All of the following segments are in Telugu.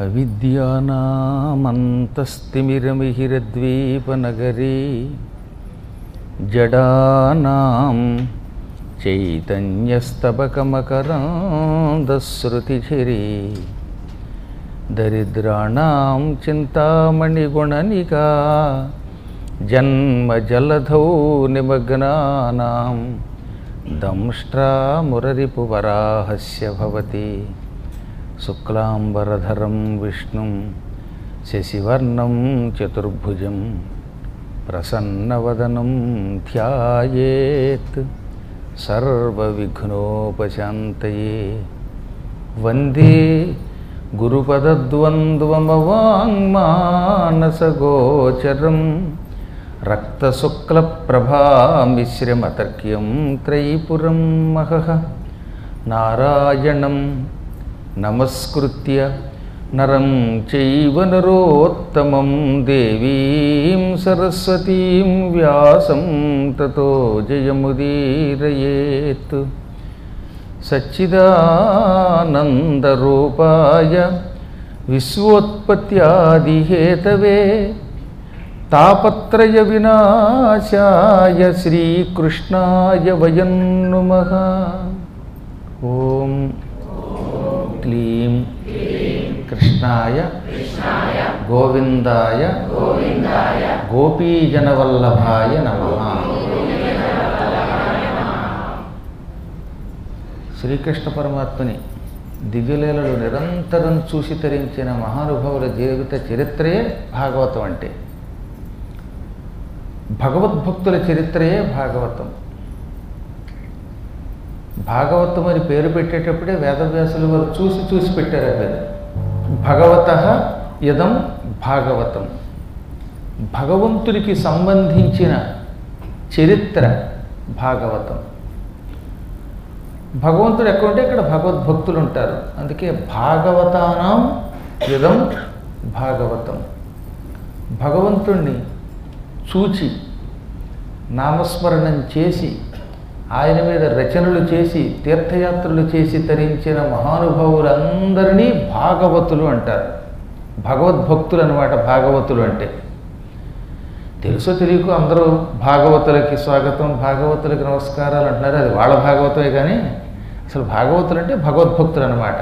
అవిద్యానామంతస్తిమిరమిహిరద్వీపనగరీ జడానాం చైతన్యస్తబకమకరాంధశ్రుతిఝరీ దరిద్రాణం చింతామణిగుణనికా జన్మజలధౌ నిమగ్నానాం దంష్ట్రామురరిపువరాహస్య భవతి శుక్లాంబరధరం విష్ణుం శశివర్ణం చతుర్భుజం ప్రసన్నవదనం ధ్యాయేత్ సర్వవిఘ్నోపశాంతయే వందే గురుపదద్వంద్వమవాङ्మానసగోచరం రక్తశుక్లప్రభామిశ్రమతర్క్యం త్రైపురం మహః నారాయణం నమస్కృత్య నరం చైవ నరోత్తమం దేవీం సరస్వతీం వ్యాసం తతో జయముదీరయేత్ సచ్చిదానందరూపాయ విశ్వోత్పత్యాదిహేతవే తాపత్రయ వినాశాయ శ్రీకృష్ణాయ వయం నుమః ఓం క్లీం కృష్ణాయ గోవిందాయ గోపీజనవల్లభాయ నమః శ్రీకృష్ణ పరమాత్మని దివ్యలీలలు నిరంతరం చూసి తరించిన మహానుభావుల జీవిత చరిత్రయే భాగవతం అంటే భగవద్భక్తుల చరిత్రయే భాగవతం భాగవతం అని పేరు పెట్టేటప్పుడే వేదవ్యాసులు వారు చూసి చూసి పెట్టారు ఆ పేరు భగవత ఇదం భాగవతం భగవంతునికి సంబంధించిన చరిత్ర భాగవతం భగవంతుడు ఎక్కడుంటే అక్కడ భగవద్భక్తులు ఉంటారు అందుకే భాగవతానాం ఇదం భాగవతం భగవంతుణ్ణి చూచి నామస్మరణం చేసి ఆయన మీద రచనలు చేసి తీర్థయాత్రలు చేసి తరించిన మహానుభావులందరినీ భాగవతులు అంటారు భగవద్భక్తులు అనమాట భాగవతులు అంటే తెలుసో తెలియకు అందరూ భాగవతులకి స్వాగతం భాగవతులకి నమస్కారాలు అంటున్నారు అది వాళ్ళ భాగవతమే కానీ అసలు భాగవతులు అంటే భగవద్భక్తులు అనమాట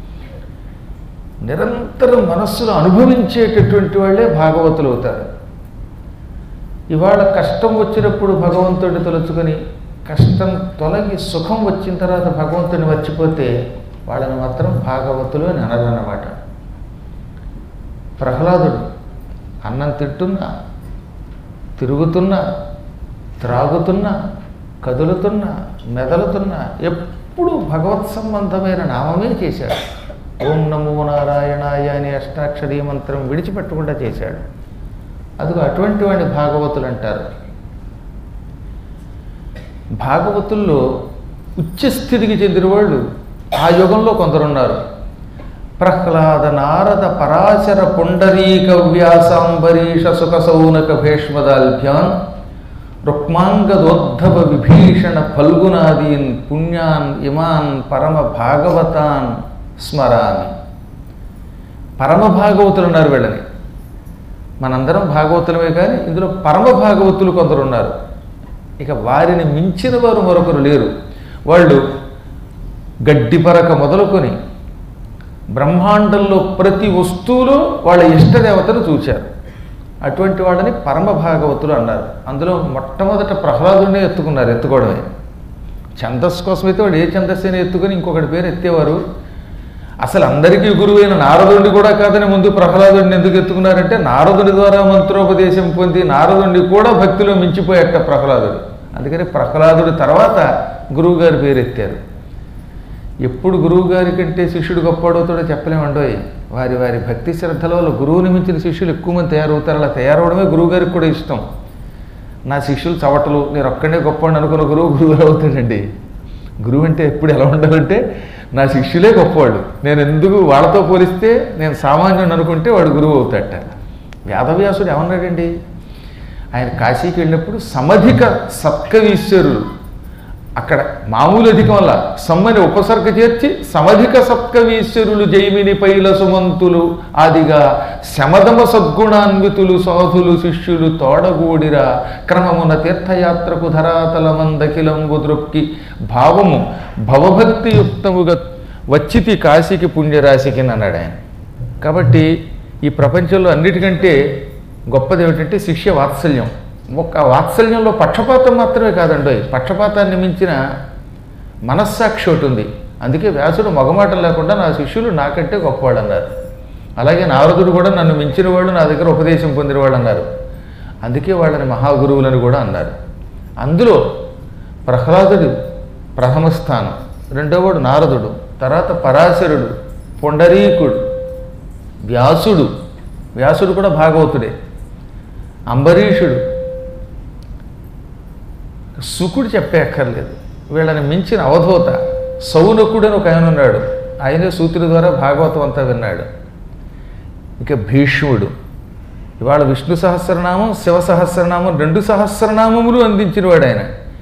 నిరంతరం మనస్సులో అనుభవించేటటువంటి వాళ్ళే భాగవతులు అవుతారు ఇవాళ కష్టం వచ్చినప్పుడు భగవంతుడిని తలుచుకొని కష్టం తొలగి సుఖం వచ్చిన తర్వాత భగవంతుని మర్చిపోతే వాళ్ళని మాత్రం భాగవతులు అని అనరన్నమాట ప్రహ్లాదుడు అన్నం తింటున్నా తిరుగుతున్నా త్రాగుతున్నా కదులుతున్నా మెదలుతున్నా ఎప్పుడు భగవత్ సంబంధమైన నామమే చేశాడు ఓం నమో నారాయణాయ అనే అష్టాక్షరీ మంత్రం విడిచిపెట్టకుండా చేశాడు అదిగో అటువంటి వాడిని భాగవతులు అంటారు భాగవతుల్లో ఉచ్చస్థితికి చెందిన వాళ్ళు ఆ యుగంలో కొందరున్నారు ప్రహ్లాద నారద పరాశర పుండరీక వ్యాసాంబరీష సుఖ సౌనక భేష్మదాల్భ్యాన్ రుక్మాంగదోద్ధవ విభీషణ ఫల్గునాదీన్ పుణ్యాన్ ఇమాన్ పరమ భాగవతాన్ స్మరామి పరమ భాగవతులు ఉన్నారు వీళ్ళని మనందరం భాగవతులమే కానీ ఇందులో పరమ భాగవతులు కొందరు ఉన్నారు ఇక వారిని మించిన వారు మరొకరు లేరు వాళ్ళు గడ్డిపరక మొదలుకొని బ్రహ్మాండంలో ప్రతి వస్తువులో వాళ్ళ ఇష్టదేవతను చూశారు అటువంటి వాళ్ళని పరమ భాగవతులు అన్నారు అందులో మొట్టమొదట ప్రహ్లాదునే ఎత్తుకున్నారు ఎత్తుకోవడమే ఛందస్సు కోసం అయితే వాడు ఏ ఛందస్సుని ఎత్తుకొని ఇంకొకటి పేరు ఎత్తేవారు అసలు అందరికీ గురువైన నారదుడిని కూడా కాదని ముందు ప్రహ్లాదుడిని ఎందుకు ఎత్తుకున్నారంటే నారదుడి ద్వారా మంత్రోపదేశం పొంది నారదుడిని కూడా భక్తిలో మించిపోయేట ప్రహ్లాదుడు అందుకని ప్రహ్లాదుడి తర్వాత గురువుగారి పేరు ఎత్తారు ఎప్పుడు గురువు గారి కంటే శిష్యుడు గొప్పడవుతాడో చెప్పలేమండోయ్ వారి వారి భక్తి శ్రద్ధల వల్ల గురువుని మించిన శిష్యులు ఎక్కువ మంది తయారవుతారు అలా తయారవడమే గురువు గారికి కూడా ఇష్టం నా శిష్యులు చవటలు నేను ఒక్కడే గొప్ప అనుకున్న గురువు గురువు అవుతాడండి గురువు అంటే ఎప్పుడు ఎలా ఉండాలంటే నా శిష్యులే గొప్పవాడు నేను ఎందుకు వాళ్ళతో పోలిస్తే నేను సామాన్యుడు అనుకుంటే వాడు గురువు అవుతాడట వేదవ్యాసుడు ఏమన్నాడండి ఆయన కాశీకి వెళ్ళినప్పుడు సమధిక సత్కవీశ్వరులు అక్కడ మామూలు అధికం వల్ల సమ్మని ఉపసర్గ చేర్చి సమధిక సత్కవీశ్వరులు జైమిని పైల సుమంతులు ఆదిగా శమదమ సద్గుణాన్వితులు సాధులు శిష్యులు తోడగూడిరా క్రమమున తీర్థయాత్రకు ధరాతల మందకిలంబు దృక్కి భావము భవభక్తియుక్తముగా వచ్చితి కాశీకి పుణ్యరాశికి అన్నాడు ఆయన కాబట్టి ఈ ప్రపంచంలో అన్నిటికంటే గొప్పది ఏమిటంటే శిష్య వాత్సల్యం ఒక వాత్సల్యంలో పక్షపాతం మాత్రమే కాదండి పక్షపాతాన్ని మించిన మనస్సాక్షి ఒకటి ఉంది అందుకే వ్యాసుడు మగమాటం లేకుండా నా శిష్యులు నాకంటే గొప్పవాడు అన్నారు అలాగే నారదుడు కూడా నన్ను మించిన వాళ్ళు నా దగ్గర ఉపదేశం పొందిన వాళ్ళు అన్నారు అందుకే వాళ్ళని మహాగురువులని కూడా అన్నారు అందులో ప్రహ్లాదుడు ప్రథమ స్థానం రెండోవాడు నారదుడు తర్వాత పరాశరుడు పొండరీకుడు వ్యాసుడు వ్యాసుడు కూడా భాగవతుడే అంబరీషుడు సుకుడు చెప్పే అక్కర్లేదు వీళ్ళని మించిన అవధూత సౌనకుడు అని ఒక ఆయన ఉన్నాడు ఆయనే సూత్రుడి ద్వారా భాగవతం అంతా విన్నాడు ఇక భీష్ముడు ఇవాళ విష్ణు సహస్రనామం శివ సహస్రనామం రెండు సహస్రనామములు అందించినవాడు ఆయన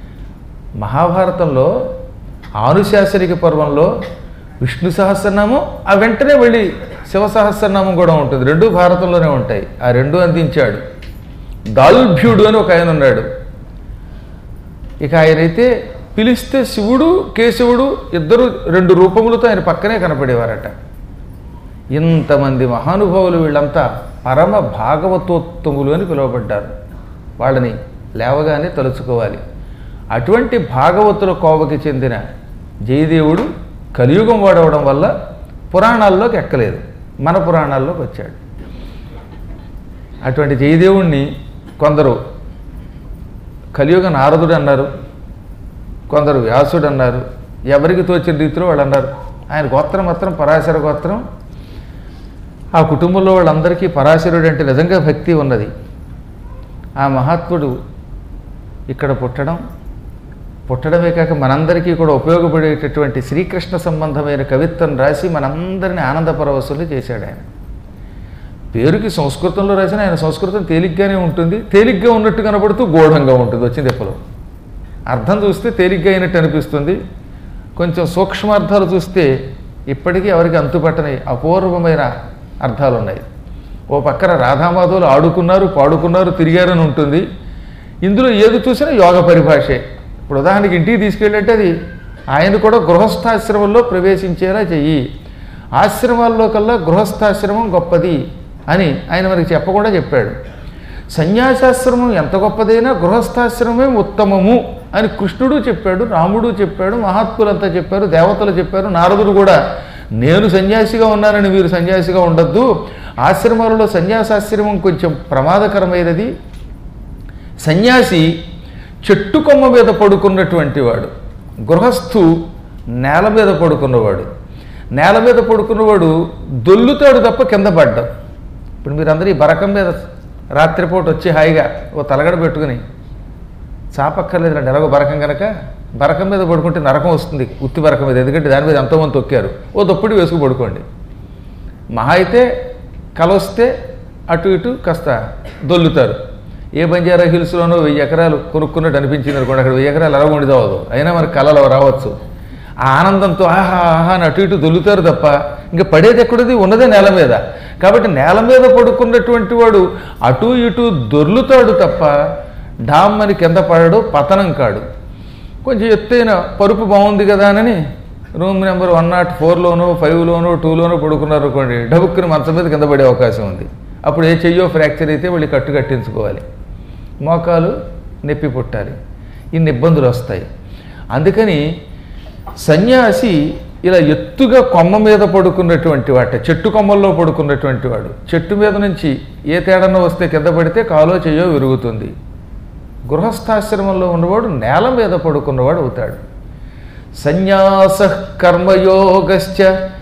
మహాభారతంలో ఆనుశాసనిక పర్వంలో విష్ణు సహస్రనామం ఆ వెంటనే వెళ్ళి శివ సహస్రనామం కూడా ఉంటుంది రెండు భారతంలోనే ఉంటాయి ఆ రెండు అందించాడు దాల్భ్యుడు అని ఒక ఆయన ఉన్నాడు ఇక ఆయనైతే పిలిస్తే శివుడు కేశవుడు ఇద్దరు రెండు రూపములతో ఆయన పక్కనే కనపడేవారట ఇంతమంది మహానుభావులు వీళ్ళంతా పరమ భాగవతోత్తములు అని పిలువబడ్డారు వాళ్ళని లేవగానే తలుచుకోవాలి అటువంటి భాగవతుల కోవకి చెందిన జయదేవుడు కలియుగం వాడవడం వల్ల పురాణాల్లోకి ఎక్కలేదు మన పురాణాల్లోకి వచ్చాడు అటువంటి జయదేవుణ్ణి కొందరు కలియుగ నారదుడు అన్నారు కొందరు వ్యాసుడు అన్నారు ఎవరికి తోచిన రీతిలో వాళ్ళు అన్నారు ఆయన గోత్రం మాత్రం పరాశర గోత్రం ఆ కుటుంబంలో వాళ్ళందరికీ పరాశరుడు అంటే నిజంగా భక్తి ఉన్నది ఆ మహాత్ముడు ఇక్కడ పుట్టడం పుట్టడమే కాక మనందరికీ కూడా ఉపయోగపడేటటువంటి శ్రీకృష్ణ సంబంధమైన కవిత్వం రాసి మనందరిని ఆనందపరవశులు చేశాడు ఆయన పేరుకి సంస్కృతంలో రాసిన ఆయన సంస్కృతం తేలిగ్గానే ఉంటుంది తేలిగ్గా ఉన్నట్టు కనబడుతూ గూఢంగా ఉంటుంది వచ్చింది ఎప్పుడు అర్థం చూస్తే తేలిగ్గా అయినట్టు అనిపిస్తుంది కొంచెం సూక్ష్మార్థాలు చూస్తే ఇప్పటికీ ఎవరికి అంతుపట్టని అపూర్వమైన అర్థాలు ఉన్నాయి ఓ పక్కన రాధామాధవులు ఆడుకున్నారు పాడుకున్నారు తిరిగారని ఉంటుంది ఇందులో ఏది చూసినా యోగ పరిభాషే ఇప్పుడు ఉదాహరణకి ఇంటికి తీసుకెళ్ళంటే అది ఆయన కూడా గృహస్థాశ్రమంలో ప్రవేశించేలా చెయ్యి ఆశ్రమాల్లో కల్లా గృహస్థాశ్రమం గొప్పది అని ఆయన మనకి చెప్పకుండా చెప్పాడు సన్యాసాశ్రమం ఎంత గొప్పదైనా గృహస్థాశ్రమమే ఉత్తమము అని కృష్ణుడు చెప్పాడు రాముడు చెప్పాడు మహాత్ములంతా చెప్పారు దేవతలు చెప్పారు నారదుడు కూడా నేను సన్యాసిగా ఉన్నానని మీరు సన్యాసిగా ఉండొద్దు ఆశ్రమాలలో సన్యాసాశ్రమం కొంచెం ప్రమాదకరమైనది సన్యాసి చెట్టు కొమ్మ మీద పడుకున్నటువంటి వాడు గృహస్థు నేల మీద పడుకున్నవాడు నేల మీద పడుకున్నవాడు దొల్లుతాడు తప్ప కింద పడ్డం ఇప్పుడు మీరందరూ ఈ బరకం మీద రాత్రిపూట వచ్చి హాయిగా ఓ తలగడ పెట్టుకుని చాపక్కర్లేదు అండి ఎలాగో బరకం కనుక బరకం మీద పడుకుంటే నరకం వస్తుంది ఉత్తి బరకం మీద ఎందుకంటే దాని మీద ఎంతోమంది తొక్కారు ఓ దుప్పటి వేసుకు పడుకోండి మహా అయితే కలొస్తే అటు ఇటు కాస్త దొల్లుతారు ఏ బంజారా హిల్స్లోనో వెయ్యి ఎకరాలు కొనుక్కున్నట్టు అనిపించింది అనుకోండి అక్కడ వెయ్యి ఎకరాలు ఎలా ఉండిదవదు అయినా మనకి కళలు రావచ్చు ఆ ఆనందంతో ఆహా ఆహా అని అటు ఇటు దొల్లుతారు తప్ప ఇంకా పడేది ఎక్కడది ఉన్నదే నేల మీద కాబట్టి నేల మీద పడుకున్నటువంటి వాడు అటు ఇటు దొర్లుతాడు తప్ప డామ్ అని కింద పడడు పతనం కాడు కొంచెం ఎత్తైన పరుపు బాగుంది కదా అని రూమ్ నెంబర్ వన్ నాట్ ఫోర్లోనో ఫైవ్లోనో టూలోనో పడుకున్నారు అనుకోండి డబుక్కుని మంచం మీద కింద పడే అవకాశం ఉంది అప్పుడు ఏ చెయ్యో ఫ్రాక్చర్ అయితే వాళ్ళు కట్టు కట్టించుకోవాలి మోకాలు నొప్పి పుట్టాలి ఇన్ని ఇబ్బందులు వస్తాయి అందుకని సన్యాసి ఇలా ఎత్తుగా కొమ్మ మీద పడుకున్నటువంటి వాట చెట్టు కొమ్మల్లో పడుకున్నటువంటి వాడు చెట్టు మీద నుంచి ఏ తేడానో వస్తే కింద పడితే కాలో చెయ్యో విరుగుతుంది గృహస్థాశ్రమంలో ఉన్నవాడు నేల మీద పడుకున్నవాడు అవుతాడు సన్యాస కర్మయోగశ్చ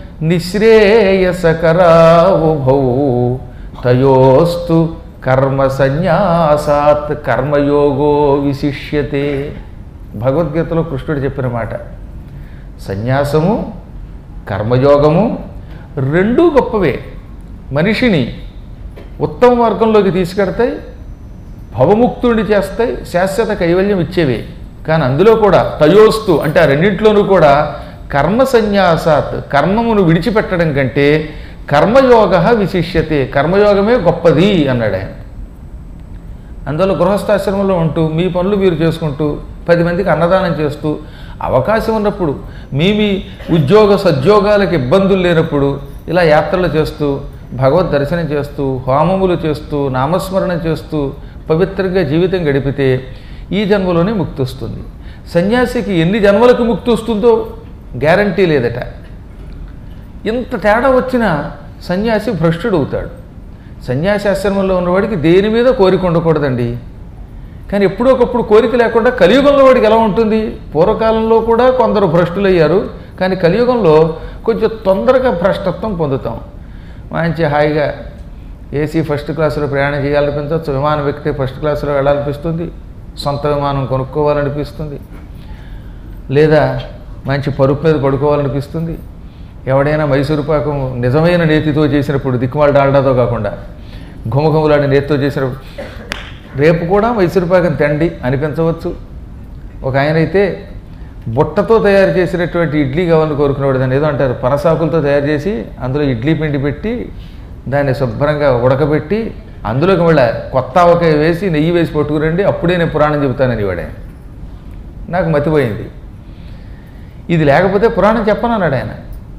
నిశ్రేయసకరావుభౌ తయోస్తు కర్మ సన్యాసాత్ కర్మయోగో విశిష్యతే భగవద్గీతలో కృష్ణుడు చెప్పిన మాట సన్యాసము కర్మయోగము రెండూ గొప్పవే మనిషిని ఉత్తమ మార్గంలోకి తీసుకెడతాయి భవముక్తుడిని చేస్తాయి శాశ్వత కైవల్యం ఇచ్చేవే కానీ అందులో కూడా తయోస్తు అంటే ఆ రెండింటిలోనూ కూడా కర్మ సన్యాసాత్ కర్మమును విడిచిపెట్టడం కంటే కర్మయోగ విశిష్యతే కర్మయోగమే గొప్పది అన్నాడు ఆయన అందువల్ల గృహస్థాశ్రమంలో ఉంటూ మీ పనులు మీరు చేసుకుంటూ పది మందికి అన్నదానం చేస్తూ అవకాశం ఉన్నప్పుడు మీ మీ ఉద్యోగ సద్యోగాలకు ఇబ్బందులు లేనప్పుడు ఇలా యాత్రలు చేస్తూ భగవద్ దర్శనం చేస్తూ హోమములు చేస్తూ నామస్మరణ చేస్తూ పవిత్రంగా జీవితం గడిపితే ఈ జన్మలోనే ముక్తి వస్తుంది సన్యాసికి ఎన్ని జన్మలకు ముక్తి వస్తుందో గ్యారంటీ లేదట ఇంత తేడా వచ్చినా సన్యాసి భ్రష్టుడు అవుతాడు సన్యాసి ఆశ్రమంలో ఉన్నవాడికి దేని మీద కోరిక ఉండకూడదండి కానీ ఎప్పుడొకప్పుడు కోరిక లేకుండా కలియుగంలో వాడికి ఎలా ఉంటుంది పూర్వకాలంలో కూడా కొందరు భ్రష్టులయ్యారు కానీ కలియుగంలో కొంచెం తొందరగా భ్రష్టత్వం పొందుతాం మంచి హాయిగా ఏసీ ఫస్ట్ క్లాసులో ప్రయాణం చేయాలనిపించవచ్చు విమానం ఎక్కితే ఫస్ట్ క్లాసులో వెళ్ళాలనిపిస్తుంది సొంత విమానం కొనుక్కోవాలనిపిస్తుంది లేదా మంచి పరుపు మీద పడుకోవాలనిపిస్తుంది ఎవడైనా మైసూరు పాకం నిజమైన నేతితో చేసినప్పుడు దిక్కుమాల డాల్డాతో కాకుండా ఘుమఘుమలాడి నేతితో చేసినప్పుడు రేపు కూడా మైసూరు పాకం తండి అనిపించవచ్చు ఒక ఆయన అయితే బుట్టతో తయారు చేసినటువంటి ఇడ్లీ కావాలని కోరుకునేవాడు దాన్ని ఏదో అంటారు పనసాకులతో తయారు చేసి అందులో ఇడ్లీ పిండి పెట్టి దాన్ని శుభ్రంగా ఉడకబెట్టి అందులోకి మళ్ళీ కొత్త ఆవకాయ వేసి నెయ్యి వేసి పట్టుకురండి అప్పుడే నేను పురాణం చెబుతానని వాడే నాకు మతిపోయింది ఇది లేకపోతే పురాణం చెప్పనన్నాడు ఆయన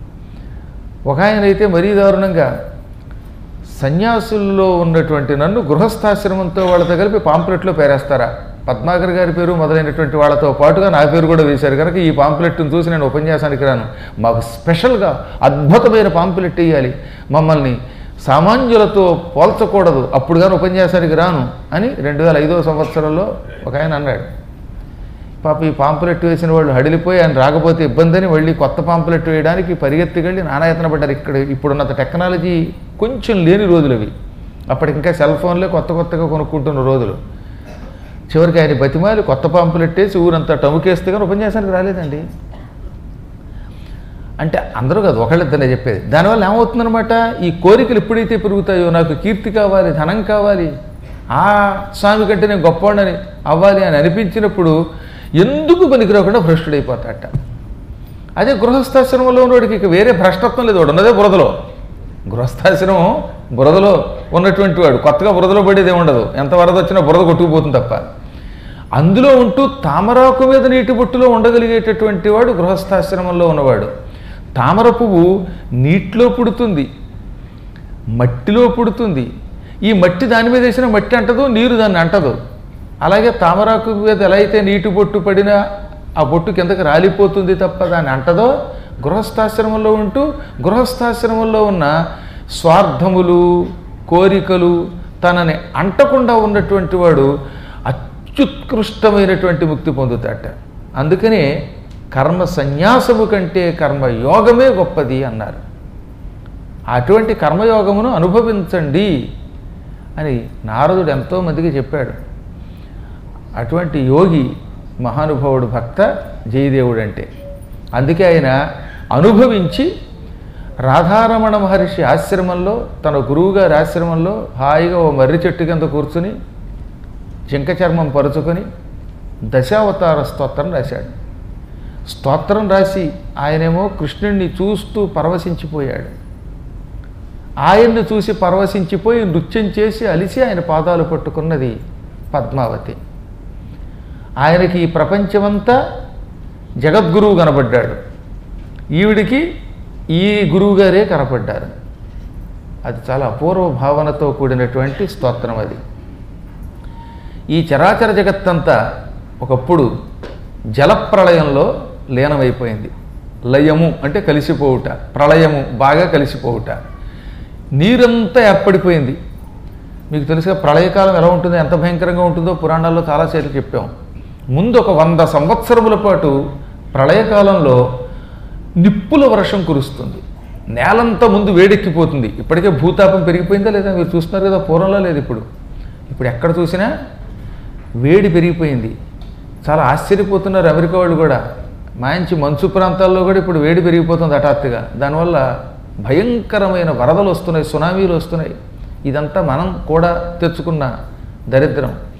ఒక ఆయన అయితే మరీ దారుణంగా సన్యాసుల్లో ఉన్నటువంటి నన్ను గృహస్థాశ్రమంతో వాళ్ళతో కలిపి పాంప్లెట్లో పేరేస్తారా పద్మాకర్ గారి పేరు మొదలైనటువంటి వాళ్ళతో పాటుగా నా పేరు కూడా వేశారు కనుక ఈ పాంప్లెట్ను చూసి నేను ఉపన్యాసానికి రాను మాకు స్పెషల్గా అద్భుతమైన పాంప్లెట్ ఇవ్వాలి మమ్మల్ని సామాన్యులతో పోల్చకూడదు అప్పుడు కానీ ఉపన్యాసానికి రాను అని రెండు వేల ఐదో సంవత్సరంలో ఒక ఆయన అన్నాడు పాప ఈ పాంపులెట్ వేసిన వాళ్ళు హడిలిపోయి ఆయన రాకపోతే ఇబ్బంది అని మళ్ళీ కొత్త పాంపులెట్ వేయడానికి పరిగెత్తికెళ్ళి నానాయతన పడ్డారు ఇక్కడ ఇప్పుడున్నంత టెక్నాలజీ కొంచెం లేని రోజులు అవి అప్పటికి ఇంకా సెల్ ఫోన్లే కొత్త కొత్తగా కొనుక్కుంటున్న రోజులు చివరికి ఆయన బతిమాలి కొత్త పాంపులెట్ వేసి ఊరంతా టముకేస్తే కానీ ఉపన్యాసానికి రాలేదండి అంటే అందరూ కాదు ఒకళ్ళిద్దరే చెప్పేది దానివల్ల ఏమవుతుందనమాట ఈ కోరికలు ఎప్పుడైతే పెరుగుతాయో నాకు కీర్తి కావాలి ధనం కావాలి ఆ స్వామి కంటే నేను గొప్పవాడిని అవ్వాలి అని అనిపించినప్పుడు ఎందుకు పనికిరాకుండా భ్రష్టుడైపోతాట అదే గృహస్థాశ్రమంలో ఉన్నవాడికి ఇక వేరే భ్రష్టత్వం లేదు వాడు ఉన్నదే బురదలో గృహస్థాశ్రమం బురదలో ఉన్నటువంటి వాడు కొత్తగా బురదలో పడేది ఉండదు ఎంత వరద వచ్చినా బురద కొట్టుకుపోతుంది తప్ప అందులో ఉంటూ తామరాకు మీద నీటి బొట్టులో ఉండగలిగేటటువంటి వాడు గృహస్థాశ్రమంలో ఉన్నవాడు తామర పువ్వు నీటిలో పుడుతుంది మట్టిలో పుడుతుంది ఈ మట్టి దాని మీద వేసిన మట్టి అంటదు నీరు దాన్ని అంటదు అలాగే తామరాకు మీద ఎలా అయితే నీటి బొట్టు పడినా ఆ బొట్టు కిందకి రాలిపోతుంది తప్ప దాన్ని అంటదో గృహస్థాశ్రమంలో ఉంటూ గృహస్థాశ్రమంలో ఉన్న స్వార్థములు కోరికలు తనని అంటకుండా ఉన్నటువంటి వాడు అత్యుత్కృష్టమైనటువంటి ముక్తి పొందుతాట అందుకనే కర్మ సన్యాసము కంటే కర్మయోగమే గొప్పది అన్నారు అటువంటి కర్మయోగమును అనుభవించండి అని నారదుడు ఎంతోమందికి చెప్పాడు అటువంటి యోగి మహానుభావుడు భక్త జయదేవుడు అంటే అందుకే ఆయన అనుభవించి రాధారమణ మహర్షి ఆశ్రమంలో తన గురువుగారి ఆశ్రమంలో హాయిగా ఓ మర్రి చెట్టు కింద కూర్చుని జింక చర్మం పరుచుకొని దశావతార స్తోత్రం రాశాడు స్తోత్రం రాసి ఆయనేమో కృష్ణుణ్ణి చూస్తూ పరవశించిపోయాడు ఆయన్ని చూసి పరవశించిపోయి నృత్యం చేసి అలిసి ఆయన పాదాలు పట్టుకున్నది పద్మావతి ఆయనకి ఈ ప్రపంచమంతా జగద్గురువు కనబడ్డాడు ఈవిడికి ఈ గురువుగారే కనపడ్డారు అది చాలా అపూర్వ భావనతో కూడినటువంటి స్తోత్రం అది ఈ చరాచర జగత్తంతా ఒకప్పుడు జలప్రళయంలో లీనమైపోయింది లయము అంటే కలిసిపోవుట ప్రళయము బాగా కలిసిపోవుట నీరంతా ఏర్పడిపోయింది మీకు తెలుసుగా ప్రళయకాలం ఎలా ఉంటుందో ఎంత భయంకరంగా ఉంటుందో పురాణాల్లో చాలాసేపు చెప్పాం ముందు ఒక వంద సంవత్సరముల పాటు ప్రళయకాలంలో నిప్పుల వర్షం కురుస్తుంది నేలంతా ముందు వేడెక్కిపోతుంది ఇప్పటికే భూతాపం పెరిగిపోయిందా లేదా మీరు చూస్తున్నారు కదా పూర్వంలో లేదు ఇప్పుడు ఇప్పుడు ఎక్కడ చూసినా వేడి పెరిగిపోయింది చాలా ఆశ్చర్యపోతున్నారు అమెరికా వాళ్ళు కూడా మంచి మంచు ప్రాంతాల్లో కూడా ఇప్పుడు వేడి పెరిగిపోతుంది హఠాత్తుగా దానివల్ల భయంకరమైన వరదలు వస్తున్నాయి సునామీలు వస్తున్నాయి ఇదంతా మనం కూడా తెచ్చుకున్న దరిద్రం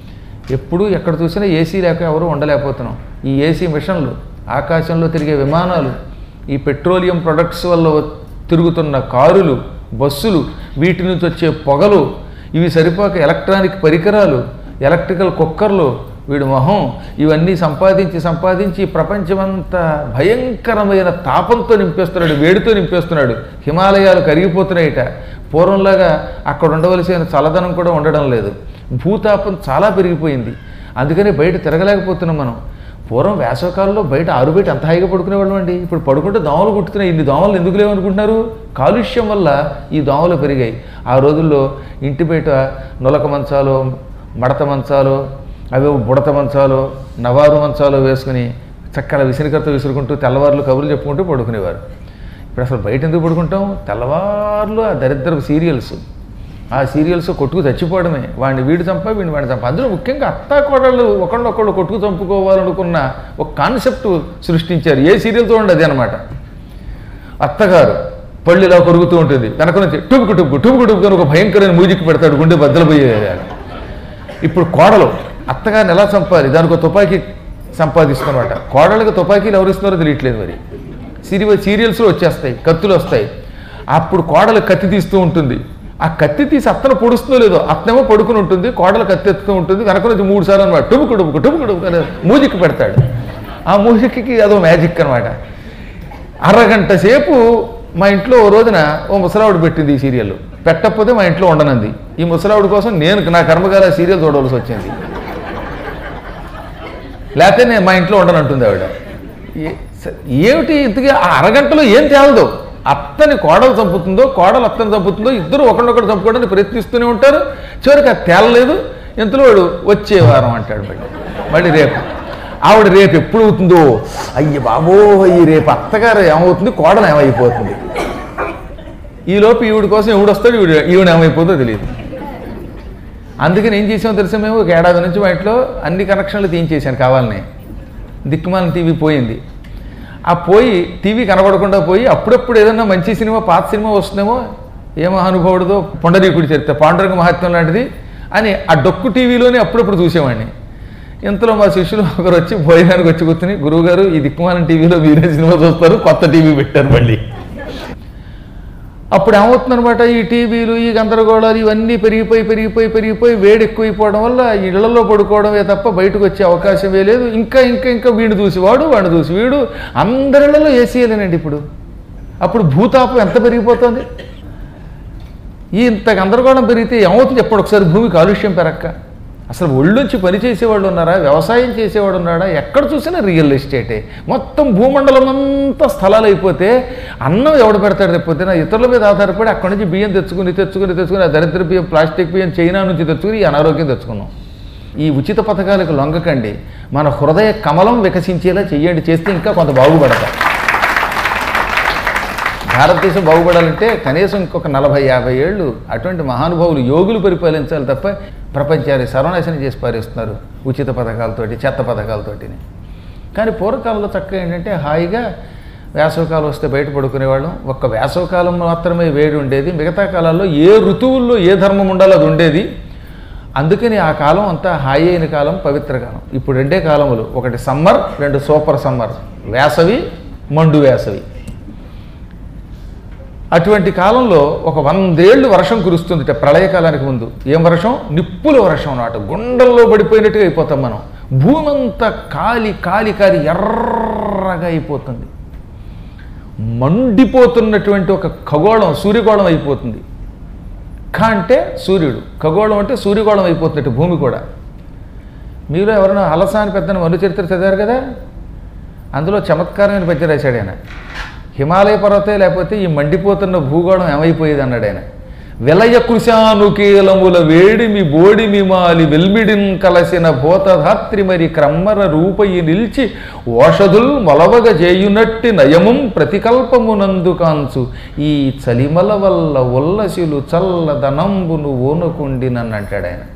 ఎప్పుడు ఎక్కడ చూసినా ఏసీ లేక ఎవరు ఉండలేకపోతున్నాం ఈ ఏసీ మిషన్లు ఆకాశంలో తిరిగే విమానాలు ఈ పెట్రోలియం ప్రొడక్ట్స్ వల్ల తిరుగుతున్న కారులు బస్సులు వీటి నుంచి వచ్చే పొగలు ఇవి సరిపోక ఎలక్ట్రానిక్ పరికరాలు ఎలక్ట్రికల్ కుక్కర్లు వీడి మొహం ఇవన్నీ సంపాదించి సంపాదించి ఈ ప్రపంచమంతా భయంకరమైన తాపంతో నింపేస్తున్నాడు వేడితో నింపేస్తున్నాడు హిమాలయాలు కరిగిపోతున్నాయిట పూర్వంలాగా అక్కడ ఉండవలసిన చల్లదనం కూడా ఉండడం లేదు భూతాపం చాలా పెరిగిపోయింది అందుకని బయట తిరగలేకపోతున్నాం మనం పూర్వం వేసవకాలంలో బయట ఆరు బయట ఎంత హాయిగా పడుకునేవాళ్ళం అండి ఇప్పుడు పడుకుంటే దోమలు కుట్టుతున్నాయి ఇన్ని దోమలు ఎందుకు లేవనుకుంటున్నారు కాలుష్యం వల్ల ఈ దోమలు పెరిగాయి ఆ రోజుల్లో ఇంటి బయట నులక మంచాలు మడత మంచాలు అవి బుడత మంచాలు నవారు మంచాలు వేసుకుని చక్కల విసిరికర్త విసురుకుంటూ తెల్లవారులు కబుర్లు చెప్పుకుంటూ పడుకునేవారు ఇప్పుడు అసలు బయట ఎందుకు పడుకుంటాం తెల్లవారులు ఆ దరిద్రపు సీరియల్స్ ఆ సీరియల్స్ కొట్టుకు చచ్చిపోవడమే వాడిని వీడు చంప వీడిని వాడిని చంప అందులో ముఖ్యంగా అత్తా కోడళ్ళు ఒకళ్ళొకళ్ళు కొట్టుకు చంపుకోవాలనుకున్న ఒక కాన్సెప్ట్ సృష్టించారు ఏ సీరియల్ చూడండి అది అనమాట అత్తగారు పళ్ళు ఇలా కొరుకుతూ ఉంటుంది వెనక నుంచి టుబుకు టుబుకు టుబుకు టుబుకు అని ఒక భయంకరమైన మ్యూజిక్ పెడతాడు గుండె బద్దలు పోయేది ఇప్పుడు కోడలు అత్తగారిని ఎలా చంపాలి దానికి ఒక తుపాకీ సంపాదిస్తున్నమాట కోడళ్ళకి తుపాకీలు ఎవరిస్తున్నారో తెలియట్లేదు మరి సిరి సీరియల్స్లో వచ్చేస్తాయి కత్తులు వస్తాయి అప్పుడు కోడలు కత్తి తీస్తూ ఉంటుంది ఆ కత్తి తీసి అత్తను పొడుస్తుందో లేదో అత్తనేమో పడుకుని ఉంటుంది కోడలు కత్తి ఎత్తుతూ ఉంటుంది వెనక నుంచి మూడు సార్లు అనమాట టుబుకు టుబుకు టుబుకు టుబుకు అని మ్యూజిక్ పెడతాడు ఆ మ్యూజిక్కి అదో మ్యాజిక్ అనమాట అరగంట సేపు మా ఇంట్లో ఓ రోజున ఓ ముసలావిడ పెట్టింది ఈ సీరియల్ పెట్టకపోతే మా ఇంట్లో ఉండనంది ఈ ముసలావిడ కోసం నేను నా కర్మగాల సీరియల్ చూడవలసి వచ్చింది లేకపోతే నేను మా ఇంట్లో ఉండనంటుంది ఆవిడ ఏ- స- ఏమిటి ఇంతకీ ఆ అరగంటలో ఏం తేలదు అత్తని కోడలు చంపుతుందో కోడలు అత్తని చంపుతుందో ఇద్దరు ఒకరినొకరు చంపుకోవడానికి ప్రయత్నిస్తూనే ఉంటారు చివరికి అది తేలలేదు ఇంతలో వాడు వచ్చే వారం అంటాడు మళ్ళీ మళ్ళీ రేపు ఆవిడ రేపు ఎప్పుడు అవుతుందో అయ్య బాబో ఈ రేపు అత్తగారు ఏమవుతుంది కోడలు ఏమైపోతుంది ఈలోపు ఈవిడ కోసం ఎవడు వస్తాడు ఈవిడ ఈవిడ ఏమైపోతుందో తెలియదు అందుకని ఏం చేసామో తెలుసా మేము ఒక ఏడాది నుంచి మా ఇంట్లో అన్ని కనెక్షన్లు తీయించేసాను కావాలని దిక్కుమాలిన టీవీ పోయింది ఆ పోయి టీవీ కనబడకుండా పోయి అప్పుడప్పుడు ఏదన్నా మంచి సినిమా పాత సినిమా వస్తుందేమో ఏ మహానుభావుడిదో పొండరీకుడి చరిత్ర పాండురంగ మహాత్మ్యం లాంటిది అని ఆ డొక్కు టీవీలోనే అప్పుడప్పుడు చూసేవాడిని ఇంతలో మా శిష్యులు ఒకరు వచ్చి భోజనానికి వచ్చి కూర్చుని గురువుగారు ఈ దిక్కుమాలిన టీవీలో మీరే సినిమా చూస్తారు కొత్త టీవీ పెట్టారు మళ్ళీ అప్పుడు ఏమవుతుందనమాట ఈ టీవీలు ఈ గందరగోళాలు ఇవన్నీ పెరిగిపోయి పెరిగిపోయి పెరిగిపోయి వేడి ఎక్కువైపోవడం వల్ల ఇళ్లలో పడుకోవడమే తప్ప బయటకు వచ్చే అవకాశమే లేదు ఇంకా ఇంకా ఇంకా వీడు చూసి వాడు వాడు చూసి వీడు అందరిళ్లలో ఏసీలేనండి ఇప్పుడు అప్పుడు భూతాపం ఎంత పెరిగిపోతుంది ఈ ఇంత గందరగోళం పెరిగితే ఏమవుతుంది చెప్పండి ఒకసారి భూమి కాలుష్యం పెరక్క అసలు ఒళ్ళుంచి పని చేసేవాళ్ళు ఉన్నారా వ్యవసాయం చేసేవాడు ఉన్నాడా ఎక్కడ చూసినా రియల్ ఎస్టేటే మొత్తం భూమండలం అంతా స్థలాలు అయిపోతే అన్నం ఎవడు పెడతాడు రేపొద్దున ఇతరుల మీద ఆధారపడి అక్కడి నుంచి బియ్యం తెచ్చుకుని తెచ్చుకుని తెచ్చుకుని ఆ దరిద్ర బియ్యం ప్లాస్టిక్ బియ్యం చైనా నుంచి తెచ్చుకుని ఈ అనారోగ్యం తెచ్చుకున్నాం ఈ ఉచిత పథకాలకు లొంగకండి మన హృదయ కమలం వికసించేలా చెయ్యండి చేస్తే ఇంకా కొంత బాగుపడతాం భారతదేశం బాగుపడాలంటే కనీసం ఇంకొక నలభై యాభై ఏళ్ళు అటువంటి మహానుభావులు యోగులు పరిపాలించాలి తప్ప ప్రపంచాన్ని సర్వనాశనం చేసి పారేస్తున్నారు ఉచిత పథకాలతోటి చెత్త పథకాలతోటి కానీ పూర్వకాలంలో చక్కగా ఏంటంటే హాయిగా వేసవకాలం వస్తే బయట పడుకునేవాళ్ళం ఒక్క వేసవకాలం మాత్రమే వేడి ఉండేది మిగతా కాలాల్లో ఏ ఋతువుల్లో ఏ ధర్మం ఉండాలో అది ఉండేది అందుకని ఆ కాలం అంతా హాయి అయిన కాలం పవిత్ర కాలం ఇప్పుడు రెండే కాలములు ఒకటి సమ్మర్ రెండు సూపర్ సమ్మర్ వేసవి మండు వేసవి అటువంటి కాలంలో ఒక వందేళ్లు వర్షం కురుస్తుంది ప్రళయకాలానికి ముందు ఏం వర్షం నిప్పుల వర్షం అన్నమాట గుండెల్లో పడిపోయినట్టుగా అయిపోతాం మనం భూమి అంతా కాలి కాలి కాలి ఎర్రగా అయిపోతుంది మండిపోతున్నటువంటి ఒక ఖగోళం సూర్యగోళం అయిపోతుంది ఖ అంటే సూర్యుడు ఖగోళం అంటే సూర్యగోళం అయిపోతున్నట్టు భూమి కూడా మీలో ఎవరైనా అలస అని పెద్ద మను చరిత్ర చదివారు కదా అందులో చమత్కారమైన పద్యం రాశాడు ఆయన హిమాలయ పర్వతే లేకపోతే ఈ మండిపోతున్న భూగోళం ఏమైపోయేది అన్నాడు ఆయన విలయ కృశానుకీలముల వేడిమి బోడిమి మాలి వెల్మిడిన్ కలసిన భూతధాత్రి మరి క్రమ్మర రూపయి నిల్చి ఓషధుల్ మొలవగ చేయునట్టి నయముం ప్రతికల్పమునందు కాంచు ఈ చలిమల వల్ల ఉల్లసిలు చల్లదనంబును ఓనుకుండినని అంటాడు ఆయన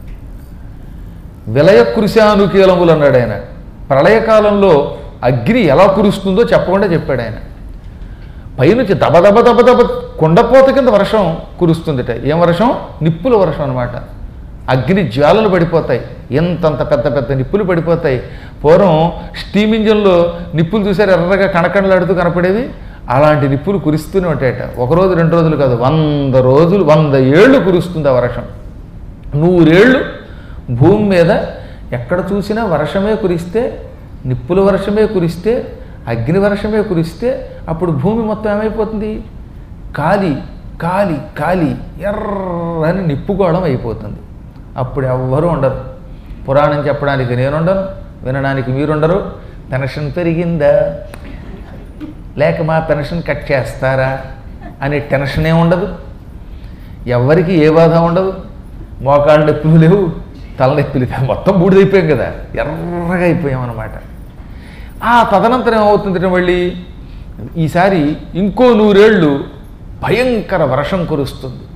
విలయ కృశానుకీలములు అన్నాడు ఆయన ప్రళయకాలంలో అగ్ని ఎలా కురుస్తుందో చెప్పకుండా చెప్పాడు ఆయన పైనుంచి దబ దబ దబ దబ కొండపోత కింద వర్షం కురుస్తుందిట ఏం వర్షం నిప్పుల వర్షం అనమాట అగ్ని జ్వాలలు పడిపోతాయి ఎంతంత పెద్ద పెద్ద నిప్పులు పడిపోతాయి పూర్వం స్టీమ్ ఇంజన్లో నిప్పులు చూసారు ఎర్రగా కణకణలాడుతూ కనపడేవి అలాంటి నిప్పులు కురుస్తూనే ఉంటాయట ఒక రోజు రెండు రోజులు కాదు వంద రోజులు వంద ఏళ్ళు కురుస్తుంది ఆ వర్షం నూరేళ్ళు భూమి మీద ఎక్కడ చూసినా వర్షమే కురిస్తే నిప్పుల వర్షమే కురిస్తే అగ్ని వర్షమే కురిస్తే అప్పుడు భూమి మొత్తం ఏమైపోతుంది కాలి కాలి కాలి ఎర్రని నిప్పుగోళం అయిపోతుంది అప్పుడు ఎవ్వరూ ఉండరు పురాణం చెప్పడానికి నేనుండను వినడానికి మీరుండరు పెన్షన్ పెరిగిందా లేక మా పెన్షన్ కట్ చేస్తారా అనే టెన్షనే ఉండదు ఎవరికి ఏ బాధ ఉండదు మోకాళ్ళ నొప్పులు లేవు తలనొప్పులు లేవు మొత్తం బూడిదైపోయాం కదా ఎర్రగా అయిపోయాం అనమాట ఆ తదనంతరం ఏమవుతుంది మళ్ళీ ఈసారి ఇంకో నూరేళ్ళు భయంకర వర్షం కురుస్తుంది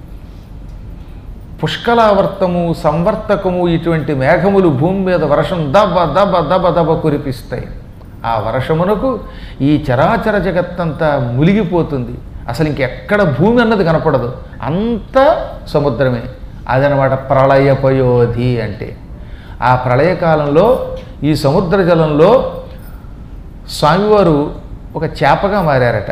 పుష్కలావర్తము సంవర్తకము ఇటువంటి మేఘములు భూమి మీద వర్షం దబ దబ దబ దబ కురిపిస్తాయి ఆ వర్షమునకు ఈ చరాచర జగత్తంతా మునిగిపోతుంది అసలు ఇంకెక్కడ భూమి అన్నది కనపడదు అంత సముద్రమే అదనమాట ప్రళయపయోధి అంటే ఆ ప్రళయకాలంలో ఈ సముద్ర జలంలో స్వామివారు ఒక చేపగా మారారట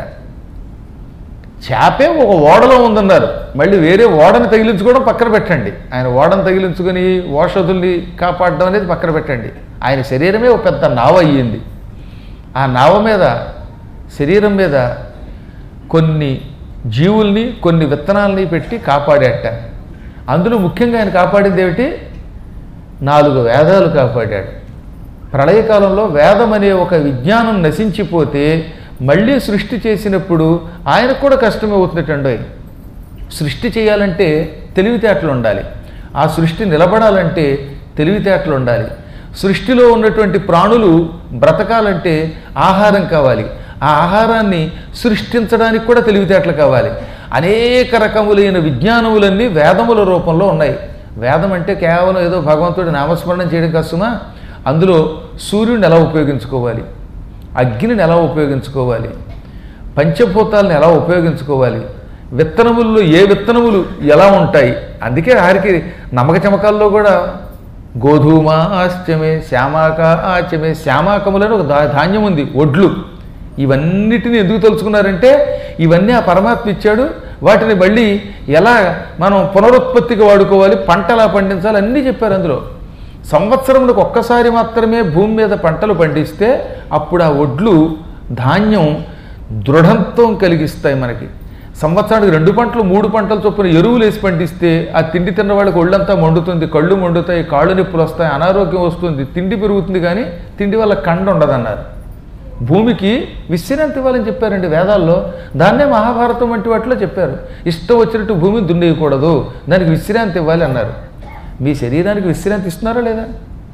చేపే ఒక ఓడలో ఉందన్నారు మళ్ళీ వేరే ఓడని తగిలించుకోవడం పక్కన పెట్టండి ఆయన ఓడను తగిలించుకొని ఓషధుల్ని కాపాడడం అనేది పక్కన పెట్టండి ఆయన శరీరమే ఒక పెద్ద నావ అయ్యింది ఆ నావ మీద శరీరం మీద కొన్ని జీవుల్ని కొన్ని విత్తనాలని పెట్టి కాపాడాట అందులో ముఖ్యంగా ఆయన కాపాడింది ఏమిటి నాలుగు వేదాలు కాపాడాడు ప్రళయకాలంలో వేదం అనే ఒక విజ్ఞానం నశించిపోతే మళ్ళీ సృష్టి చేసినప్పుడు ఆయనకు కూడా కష్టమే అవుతున్నట్టండి సృష్టి చేయాలంటే తెలివితేటలు ఉండాలి ఆ సృష్టి నిలబడాలంటే తెలివితేటలు ఉండాలి సృష్టిలో ఉన్నటువంటి ప్రాణులు బ్రతకాలంటే ఆహారం కావాలి ఆ ఆహారాన్ని సృష్టించడానికి కూడా తెలివితేటలు కావాలి అనేక రకములైన విజ్ఞానములన్నీ వేదముల రూపంలో ఉన్నాయి వేదం అంటే కేవలం ఏదో భగవంతుడి నామస్మరణం చేయడం కష్టమా అందులో సూర్యుడిని ఎలా ఉపయోగించుకోవాలి అగ్నిని ఎలా ఉపయోగించుకోవాలి పంచభూతాలను ఎలా ఉపయోగించుకోవాలి విత్తనముల్లో ఏ విత్తనములు ఎలా ఉంటాయి అందుకే ఆరికి నమ్మక చమకాల్లో కూడా గోధుమ ఆశ్చమే శ్యామాక ఆచమే శ్యామాకములని ఒక దా- ధాన్యం ఉంది ఒడ్లు ఇవన్నిటిని ఎందుకు తెలుసుకున్నారంటే ఇవన్నీ ఆ పరమాత్మ ఇచ్చాడు వాటిని మళ్ళీ ఎలా మనం పునరుత్పత్తికి వాడుకోవాలి పంట ఎలా పండించాలి అన్నీ చెప్పారు అందులో సంవత్సరములకు ఒక్కసారి మాత్రమే భూమి మీద పంటలు పండిస్తే అప్పుడు ఆ ఒడ్లు ధాన్యం దృఢత్వం కలిగిస్తాయి మనకి సంవత్సరానికి రెండు పంటలు మూడు పంటలు చొప్పున ఎరువులు వేసి పండిస్తే ఆ తిండి తిన్న వాళ్ళకి ఒళ్ళంతా మండుతుంది కళ్ళు మండుతాయి కాళ్ళు నొప్పులు వస్తాయి అనారోగ్యం వస్తుంది తిండి పెరుగుతుంది కానీ తిండి వల్ల కండ ఉండదన్నారు భూమికి విశ్రాంతి ఇవ్వాలని చెప్పారండి వేదాల్లో దాన్నే మహాభారతం వంటి వాటిలో చెప్పారు ఇష్టం వచ్చినట్టు భూమి దున్నేయకూడదు దానికి విశ్రాంతి ఇవ్వాలి అన్నారు మీ శరీరానికి విశ్రాంతి ఇస్తున్నారా లేదా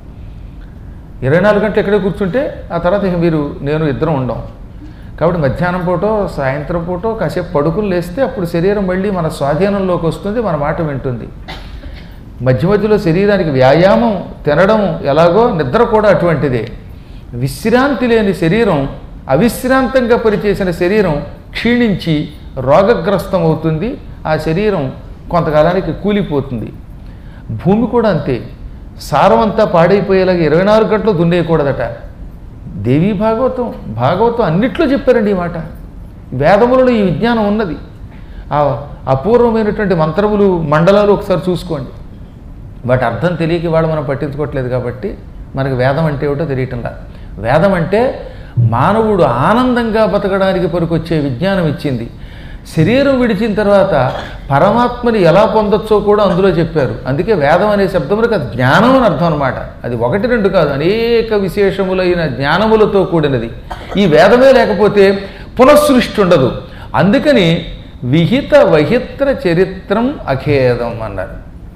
ఇరవై నాలుగు గంటలు ఎక్కడే కూర్చుంటే ఆ తర్వాత ఇక మీరు నేను ఇద్దరం ఉండం కాబట్టి మధ్యాహ్నం పూటో సాయంత్రం పూటో కాసేపు పడుకుని లేస్తే అప్పుడు శరీరం మళ్ళీ మన స్వాధీనంలోకి వస్తుంది మన మాట వింటుంది మధ్య మధ్యలో శరీరానికి వ్యాయామం తినడం ఎలాగో నిద్ర కూడా అటువంటిదే విశ్రాంతి లేని శరీరం అవిశ్రాంతంగా పనిచేసిన శరీరం క్షీణించి రోగగ్రస్తం అవుతుంది ఆ శరీరం కొంతకాలానికి కూలిపోతుంది భూమి కూడా అంతే సారం అంతా పాడైపోయేలాగా ఇరవై నాలుగు గంటలు దున్నేయకూడదట దేవీ భాగవతం భాగవతం అన్నిట్లో చెప్పారండి ఈ మాట వేదములలో ఈ విజ్ఞానం ఉన్నది ఆ అపూర్వమైనటువంటి మంత్రములు మండలాలు ఒకసారి చూసుకోండి వాటి అర్థం తెలియక వాడు మనం పట్టించుకోవట్లేదు కాబట్టి మనకి వేదం అంటే ఏమిటో తెలియటంలా వేదం అంటే మానవుడు ఆనందంగా బతకడానికి పనికొచ్చే విజ్ఞానం ఇచ్చింది శరీరం విడిచిన తర్వాత పరమాత్మని ఎలా పొందొచ్చో కూడా అందులో చెప్పారు అందుకే వేదం అనే శబ్దములకు అది జ్ఞానం అని అర్థం అనమాట అది ఒకటి రెండు కాదు అనేక విశేషములైన జ్ఞానములతో కూడినది ఈ వేదమే లేకపోతే పునఃసృష్టి ఉండదు అందుకని విహిత వహిత్ర చరిత్రం అఖేదం అన్నారు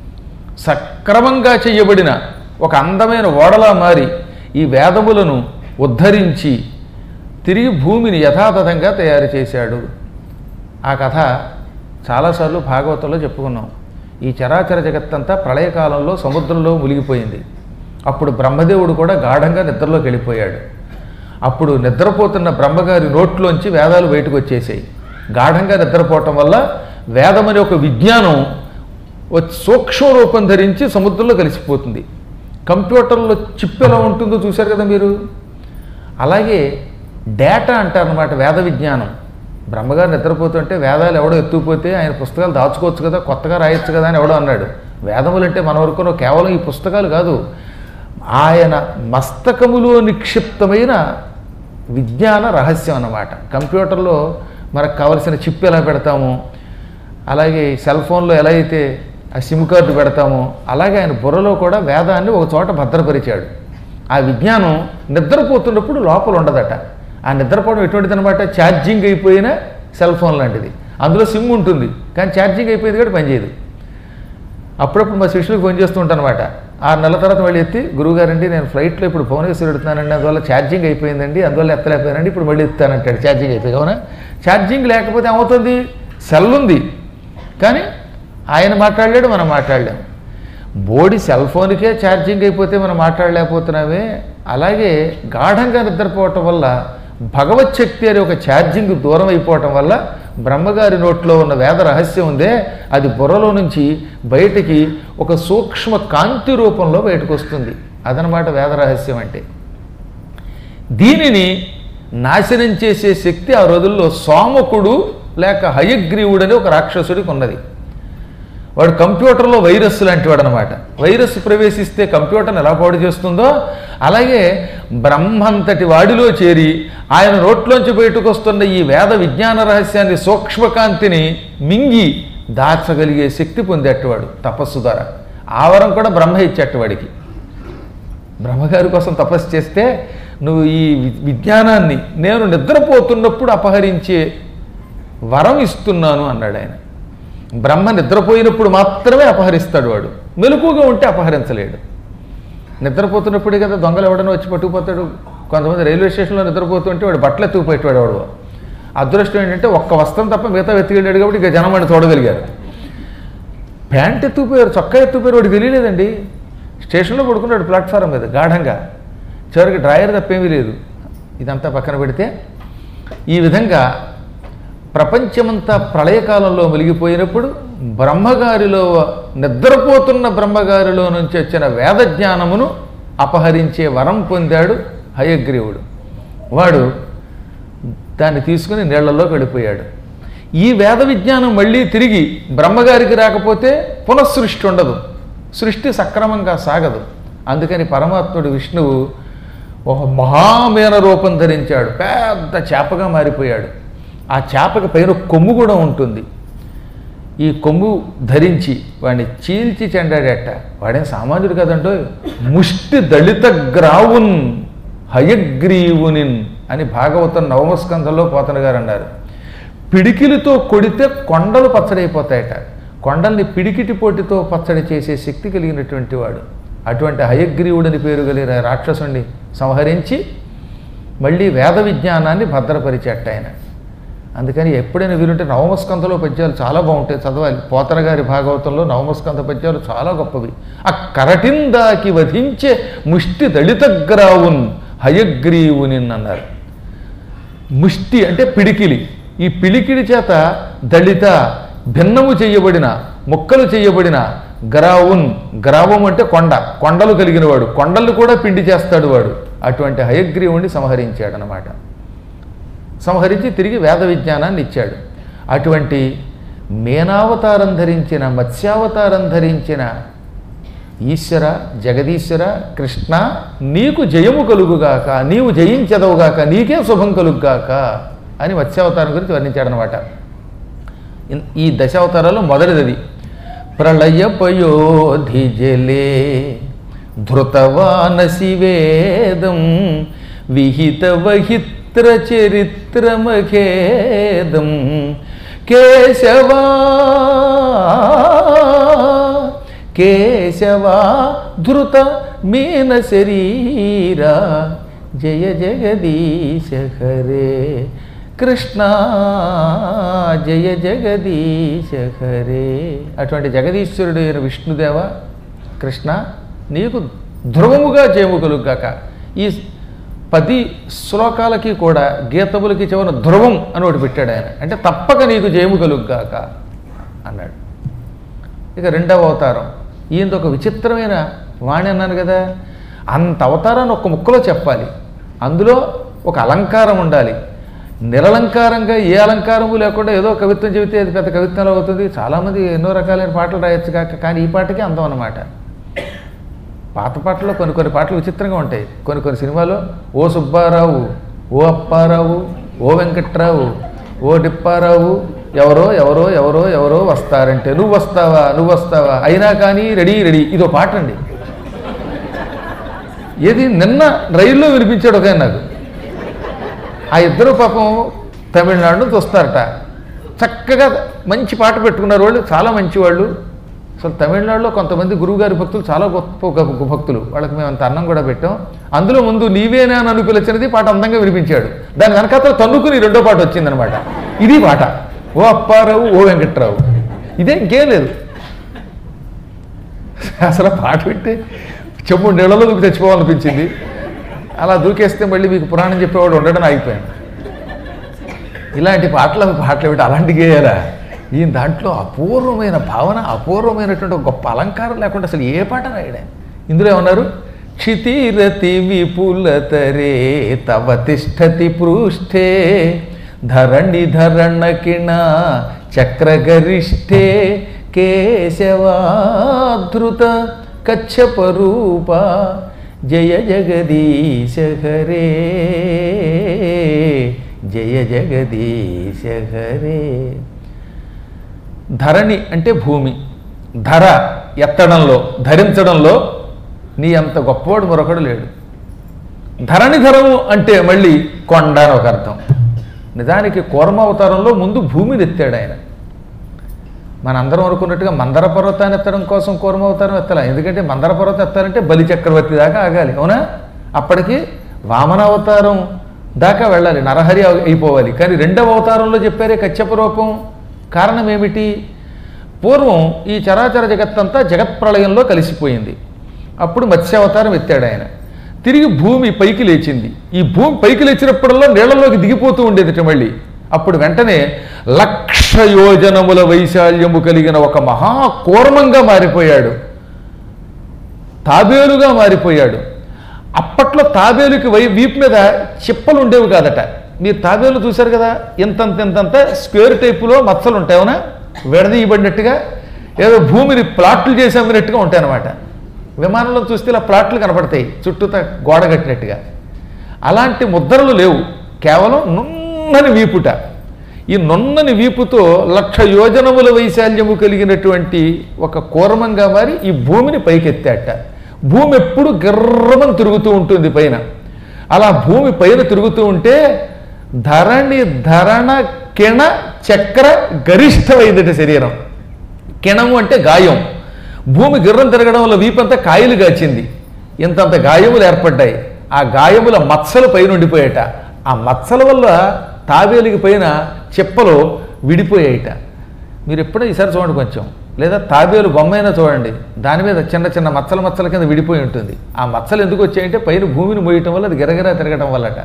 సక్రమంగా చేయబడిన ఒక అందమైన ఓడలా మారి ఈ వేదములను ఉద్ధరించి తిరిగి భూమిని యథాతథంగా తయారు చేశాడు ఆ కథ చాలాసార్లు భాగవతంలో చెప్పుకున్నాం ఈ చరాచర జగత్తంతా ప్రళయకాలంలో సముద్రంలో మునిగిపోయింది అప్పుడు బ్రహ్మదేవుడు కూడా గాఢంగా నిద్రలోకి వెళ్ళిపోయాడు అప్పుడు నిద్రపోతున్న బ్రహ్మగారి నోట్లోంచి వేదాలు బయటకు వచ్చేసాయి గాఢంగా నిద్రపోవటం వల్ల వేదం అనే ఒక విజ్ఞానం ఓ సూక్ష్మ రూపం ధరించి సముద్రంలో కలిసిపోతుంది కంప్యూటర్లో చిప్ ఎలా ఉంటుందో చూశారు కదా మీరు అలాగే డేటా అంటారనమాట వేద విజ్ఞానం బ్రహ్మగారు నిద్రపోతుంటే వేదాలు ఎవడో ఎత్తుకుపోతే ఆయన పుస్తకాలు దాచుకోవచ్చు కదా కొత్తగా రాయొచ్చు కదా అని ఎవడో అన్నాడు వేదములు అంటే మన వరకు కేవలం ఈ పుస్తకాలు కాదు ఆయన మస్తకములో నిక్షిప్తమైన విజ్ఞాన రహస్యం అన్నమాట కంప్యూటర్లో మనకు కావలసిన చిప్ ఎలా పెడతాము అలాగే సెల్ ఫోన్లో ఎలా అయితే ఆ సిమ్ కార్డు పెడతామో అలాగే ఆయన బుర్రలో కూడా వేదాన్ని ఒక చోట భద్రపరిచాడు ఆ విజ్ఞానం నిద్రపోతున్నప్పుడు లోపల ఉండదట ఆ నిద్రపోవడం ఎటువంటిది అనమాట ఛార్జింగ్ అయిపోయిన సెల్ ఫోన్ లాంటిది అందులో సిమ్ ఉంటుంది కానీ ఛార్జింగ్ అయిపోయింది కూడా పనిచేయదు అప్పుడప్పుడు మా శిష్యులకు ఫోన్ చేస్తూ ఉంటాను అనమాట ఆరు నెలల తర్వాత మళ్ళీ ఎత్తి గురువుగారండి నేను ఫ్లైట్లో ఇప్పుడు భువనేశ్వర్ ఎడుతున్నానండి అందువల్ల ఛార్జింగ్ అయిపోయిందండి అందువల్ల ఎత్తలేకపోయానండి ఇప్పుడు మళ్ళీ ఎత్తానంటాడు ఛార్జింగ్ అయిపోయి అవునా ఛార్జింగ్ లేకపోతే ఏమవుతుంది సెల్ ఉంది కానీ ఆయన మాట్లాడలేడు మనం మాట్లాడలేం బోడి సెల్ ఫోన్కే ఛార్జింగ్ అయిపోతే మనం మాట్లాడలేకపోతున్నామే అలాగే గాఢంగా నిద్రపోవటం వల్ల భగవత్ శక్తి అనే ఒక ఛార్జింగ్ దూరం అయిపోవటం వల్ల బ్రహ్మగారి నోట్లో ఉన్న వేద రహస్యం ఉందే అది బుర్రలో నుంచి బయటికి ఒక సూక్ష్మ కాంతి రూపంలో బయటకు వస్తుంది అదనమాట వేద రహస్యం అంటే దీనిని నాశనం చేసే శక్తి ఆ రోజుల్లో సోమకుడు లేక హయగ్రీవుడు అని ఒక రాక్షసుడికి ఉన్నది వాడు కంప్యూటర్లో వైరస్ లాంటి వాడు అనమాట వైరస్ ప్రవేశిస్తే కంప్యూటర్ని ఎలా పాడు చేస్తుందో అలాగే బ్రహ్మంతటి వాడిలో చేరి ఆయన నోట్లోంచి బయటకు వస్తున్న ఈ వేద విజ్ఞాన రహస్యాన్ని సూక్ష్మకాంతిని మింగి దాచగలిగే శక్తి పొందేటవాడు తపస్సు ద్వారా ఆవరం కూడా బ్రహ్మ ఇచ్చేటవాడికి బ్రహ్మగారి కోసం తపస్సు చేస్తే నువ్వు ఈ వి- విజ్ఞానాన్ని నేను నిద్రపోతున్నప్పుడు అపహరించే వరం ఇస్తున్నాను అన్నాడు ఆయన బ్రహ్మ నిద్రపోయినప్పుడు మాత్రమే అపహరిస్తాడు వాడు మెలకుగా ఉంటే అపహరించలేడు నిద్రపోతున్నప్పుడే కదా దొంగలు ఎవడనో వచ్చి పట్టుకుపోతాడు కొంతమంది రైల్వే స్టేషన్లో నిద్రపోతుంటే వాడు బట్టలు ఎత్తుకుపోయేవాడు వాడు అదృష్టం ఏంటంటే ఒక్క వస్త్రం తప్ప మిగతా వెతికెళ్ళాడు కాబట్టి ఇక జనం వాడిని చూడగలిగారు ప్యాంట్ ఎత్తుకుపోయారు చొక్కా ఎత్తుకుపోయారు వాడికి తెలియలేదండి స్టేషన్లో పడుకున్నాడు ప్లాట్ఫారం మీద గాఢంగా చివరికి డ్రాయర్ తప్పేమీ లేదు ఇదంతా పక్కన పెడితే ఈ విధంగా ప్రపంచమంతా ప్రళయకాలంలో మునిగిపోయినప్పుడు బ్రహ్మగారిలో నిద్రపోతున్న బ్రహ్మగారిలో నుంచి వచ్చిన వేద జ్ఞానమును అపహరించే వరం పొందాడు హయగ్రీవుడు వాడు దాన్ని తీసుకుని నీళ్లలో వెళ్ళిపోయాడు ఈ వేద విజ్ఞానం మళ్ళీ తిరిగి బ్రహ్మగారికి రాకపోతే పునఃసృష్టి ఉండదు సృష్టి సక్రమంగా సాగదు అందుకని పరమాత్ముడు విష్ణువు ఒక మహామేన రూపం ధరించాడు పెద్ద చేపగా మారిపోయాడు ఆ చేపకి పైన కొమ్ము కూడా ఉంటుంది ఈ కొమ్ము ధరించి వాడిని చీల్చి చెండాడట వాడేం సామాన్యుడు కదండో ముష్టి దళిత గ్రావున్ హయగ్రీవునిన్ అని భాగవతం నవమస్కంధంలో పోతన గారు అన్నారు పిడికిలితో కొడితే కొండలు పచ్చడైపోతాయట కొండల్ని పిడికిటి పోటీతో పచ్చడి చేసే శక్తి కలిగినటువంటి వాడు అటువంటి హయగ్రీవుడని పేరు కలిగిన రాక్షసుని సంహరించి మళ్ళీ వేద విజ్ఞానాన్ని భద్రపరిచేట ఆయన అందుకని ఎప్పుడైనా వీలుంటే నవమస్కంధంలో పద్యాలు చాలా బాగుంటాయి చదవాలి పోతన గారి భాగవతంలో నవమస్కంధ పద్యాలు చాలా గొప్పవి ఆ కరటిందాకి వధించే ముష్టి దళిత గ్రావున్ హయగ్రీవుని అన్నారు ముష్టి అంటే పిడికిలి ఈ పిడికిడి చేత దళిత భిన్నము చేయబడిన ముక్కలు చేయబడిన గ్రావున్ గ్రావం అంటే కొండ కొండలు కలిగిన వాడు కొండలు కూడా పిండి చేస్తాడు వాడు అటువంటి హయగ్రీవుణ్ణి సంహరించాడనమాట సంహరించి తిరిగి వేద విజ్ఞానాన్ని ఇచ్చాడు అటువంటి మేనావతారం ధరించిన మత్స్యావతారం ధరించిన ఈశ్వర జగదీశ్వర కృష్ణ నీకు జయము కలుగుగాక నీవు జయించదవుగాక నీకే శుభం కలుగుగాక అని మత్స్యావతారం గురించి వర్ణించాడనమాట ఇన్- ఈ దశావతారాల్లో మొదటిది ప్రళయ పయోధి జలే ధృతవానసి వేదం విహిత వహిత్ర చరిత్రమఖేదం కేశవా కేశవా ధృత మీన శరీరా జయ జగదీశ హరే కృష్ణ జయ జగదీశ హరే అటువంటి జగదీశ్వరుడు అయిన విష్ణుదేవ కృష్ణ నీకు ధ్రువముగా జయము కలుగాక ఈ పది శ్లోకాలకి కూడా గీతములకి చివర ధ్రువం అని ఒకటి పెట్టాడు ఆయన అంటే తప్పక నీకు జయము కలుగాక అన్నాడు ఇక రెండవ అవతారం ఈయనది ఒక విచిత్రమైన వాణి అన్నాను కదా అంత అవతారాన్ని ఒక్క ముక్కలో చెప్పాలి అందులో ఒక అలంకారం ఉండాలి నిరలంకారంగా ఏ అలంకారము లేకుండా ఏదో కవిత్వం చెబితే అది పెద్ద కవిత్వంలో అవుతుంది చాలామంది ఎన్నో రకాలైన పాటలు రాయొచ్చు కాక కానీ ఈ పాటకి అందం అన్నమాట పాత పాటల్లో కొన్ని కొన్ని పాటలు విచిత్రంగా ఉంటాయి కొన్ని కొన్ని సినిమాలో ఓ సుబ్బారావు ఓ అప్పారావు ఓ వెంకట్రావు ఓ డిప్పారావు ఎవరో ఎవరో ఎవరో ఎవరో వస్తారంటే నువ్వు వస్తావా నువ్వు వస్తావా అయినా కానీ రెడీ రెడీ ఇదో పాట అండి ఏది నిన్న రైల్లో వినిపించాడు ఒక ఆయన నాకు ఆ ఇద్దరు పాపం తమిళనాడు నుంచి వస్తారట చక్కగా మంచి పాట పెట్టుకున్నారు వాళ్ళు చాలా మంచి వాళ్ళు అసలు తమిళనాడులో కొంతమంది గురువుగారి భక్తులు చాలా గొప్ప గొప్ప భక్తులు వాళ్ళకి మేము అంత అన్నం కూడా పెట్టాం అందులో ముందు నీవేనా అని అనుకులచ్చినది పాట అందంగా వినిపించాడు దాని వెనకాతల తన్నుకుని రెండో పాట వచ్చిందనమాట ఇది పాట ఓ అప్పారావు ఓ వెంకట్రావు ఇదే ఇంకేం లేదు అసలు ఆ పాట వింటే చెమ్ము నీళ్ళలో దూకి తెచ్చిపోవాలనిపించింది అలా దూకేస్తే మళ్ళీ మీకు పురాణం చెప్పేవాడు ఉండడం ఆగిపోయాను ఇలాంటి పాటలు పాటలు ఏమిటి అలాంటి గేయాలా ఈయన దాంట్లో అపూర్వమైన భావన అపూర్వమైనటువంటి ఒక గొప్ప అలంకారం లేకుండా అసలు ఏ పాట రాయడా ఇందులో ఏమన్నారు క్షితిరతి విపులతరే తవ తిష్టతి పృష్ఠే ధరణి ధరణకిణ చక్రగరిష్ఠే కేశవాధృత కచ్చపరూప జయ జగదీశ హరే జయ జగదీశ హరే ధరణి అంటే భూమి ధర ఎత్తడంలో ధరించడంలో నీ అంత గొప్పవాడు మరొకడు లేడు ధరణి ధరము అంటే మళ్ళీ కొండ అని ఒక అర్థం నిజానికి కూర్మ అవతారంలో ముందు భూమిని ఎత్తాడు ఆయన మనందరం అనుకున్నట్టుగా మందర పర్వతాన్ని ఎత్తడం కోసం కూర్మ అవతారం ఎత్తలే ఎందుకంటే మందర పర్వతం ఎత్తాలంటే బలి చక్రవర్తి దాకా ఆగాలి అవునా అప్పటికి వామన అవతారం దాకా వెళ్ళాలి నరహరి అయిపోవాలి కానీ రెండవ అవతారంలో చెప్పారే కచ్చప రూపం కారణం ఏమిటి పూర్వం ఈ చరాచర జగత్తంతా జగత్ప్రళయంలో కలిసిపోయింది అప్పుడు మత్స్యావతారం ఎత్తాడు ఆయన తిరిగి భూమి పైకి లేచింది ఈ భూమి పైకి లేచినప్పుడల్లా నీళ్లలోకి దిగిపోతూ ఉండేదిట మళ్ళీ అప్పుడు వెంటనే లక్ష యోజనముల వైశాల్యము కలిగిన ఒక మహాకూర్మంగా మారిపోయాడు తాబేలుగా మారిపోయాడు అప్పట్లో తాబేలుకి వై వీపు మీద చిప్పలు ఉండేవి కాదట మీరు తాబేలు చూశారు కదా ఇంతంత ఇంతంత స్క్వేర్ టైపులో మచ్చలు ఉంటాయి అవునా విడదీయబడినట్టుగా ఏదో భూమిని ప్లాట్లు చేసి అమ్మినట్టుగా ఉంటాయి అన్నమాట విమానంలో చూస్తే ఇలా ప్లాట్లు కనపడతాయి చుట్టూత గోడ కట్టినట్టుగా అలాంటి ముద్రలు లేవు కేవలం నున్నని వీపుట ఈ నున్నని వీపుతో లక్ష యోజనముల వైశాల్యము కలిగినటువంటి ఒక కూర్మంగా మారి ఈ భూమిని పైకెత్తాట భూమి ఎప్పుడు గిర్రమని తిరుగుతూ ఉంటుంది పైన అలా భూమి పైన తిరుగుతూ ఉంటే ధరణి ధరణ కిణ చక్ర గరిష్టమైందట శరీరం కిణము అంటే గాయం భూమి గిర్రం తిరగడం వల్ల వీపంతా కాయలు గాచింది ఇంతంత గాయములు ఏర్పడ్డాయి ఆ గాయముల మచ్చలు పైన ఉండిపోయాట ఆ మచ్చల వల్ల తాబేలికి పైన చెప్పలు విడిపోయాయిట మీరు ఎప్పుడో ఈసారి చూడండి కొంచెం లేదా తాబేలు బొమ్మైనా చూడండి దాని మీద చిన్న చిన్న మచ్చల మచ్చల కింద విడిపోయి ఉంటుంది ఆ మచ్చలు ఎందుకు వచ్చాయంటే పైన భూమిని మోయటం వల్ల అది గిరగిరా తిరగటం వల్లట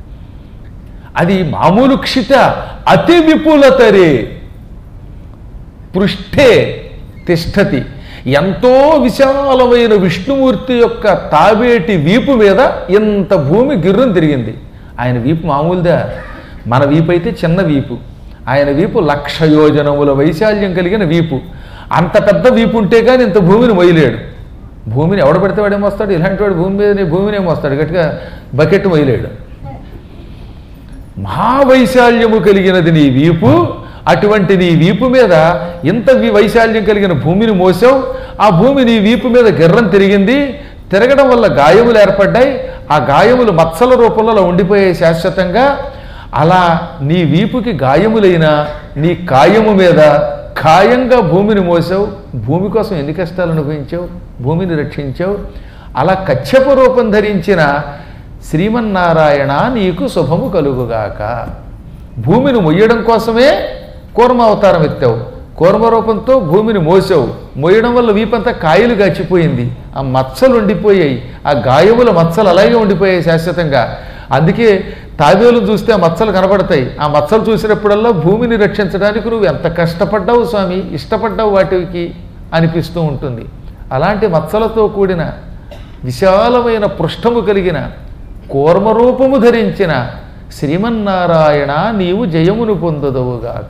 అది మామూలు క్షిత అతి విపులతరే పృష్ఠే తిష్టతి ఎంతో విశాలమైన విష్ణుమూర్తి యొక్క తాబేటి వీపు మీద ఇంత భూమి గిర్రం తిరిగింది ఆయన వీపు మామూలుదా మన వీపు అయితే చిన్న వీపు ఆయన వీపు లక్ష యోజనముల వైశాల్యం కలిగిన వీపు అంత పెద్ద వీపు ఉంటే కానీ ఇంత భూమిని మొయ్యలేడు భూమిని ఎవడ పెడితే వాడేం వస్తాడు ఇలాంటి వాడు భూమి మీద భూమిని ఏం వస్తాడు గట్టిగా బకెట్ మొయ్యలేడు మహావైశాల్యము కలిగినది నీ వీపు అటువంటి నీ వీపు మీద ఇంత వి- వైశాల్యం కలిగిన భూమిని మోసావు ఆ భూమి నీ వీపు మీద గిర్రం తిరిగింది తిరగడం వల్ల గాయములు ఏర్పడ్డాయి ఆ గాయములు మత్సల రూపంలో అలా ఉండిపోయాయి శాశ్వతంగా అలా నీ వీపుకి గాయములైన నీ కాయము మీద ఖాయంగా భూమిని మోసావు భూమి కోసం ఎన్ని కష్టాలు అనుభవించావు భూమిని రక్షించావు అలా కచ్చప రూపం ధరించిన శ్రీమన్నారాయణ నీకు శుభము కలుగుగాక భూమిని మొయ్యడం కోసమే కూర్మ అవతారం ఎత్తావు కూర్మ రూపంతో భూమిని మోసావు మోయడం వల్ల వీపంతా కాయలు గచ్చిపోయింది ఆ మచ్చలు ఉండిపోయాయి ఆ గాయముల మచ్చలు అలాగే ఉండిపోయాయి శాశ్వతంగా అందుకే తాబేలు చూస్తే ఆ మచ్చలు కనపడతాయి ఆ మచ్చలు చూసినప్పుడల్లా భూమిని రక్షించడానికి నువ్వు ఎంత కష్టపడ్డావు స్వామి ఇష్టపడ్డావు వాటికి అనిపిస్తూ ఉంటుంది అలాంటి మచ్చలతో కూడిన విశాలమైన పృష్ఠము కలిగిన కూర్మరూపము ధరించిన శ్రీమన్నారాయణ నీవు జయమును పొందదవుగాక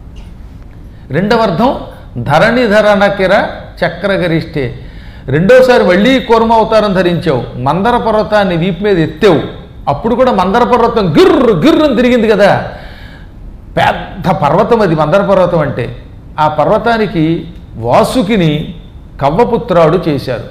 రెండవ అర్థం ధరణిధరణకిర చక్రగరిష్టే రెండోసారి మళ్ళీ కూర్మ అవతారం ధరించావు మందర పర్వతాన్ని వీపు మీద ఎత్తావు అప్పుడు కూడా మందర పర్వతం గిర్రు గిర్రుని తిరిగింది కదా పెద్ద పర్వతం అది మందర పర్వతం అంటే ఆ పర్వతానికి వాసుకిని కవ్వపుత్రాడు చేశారు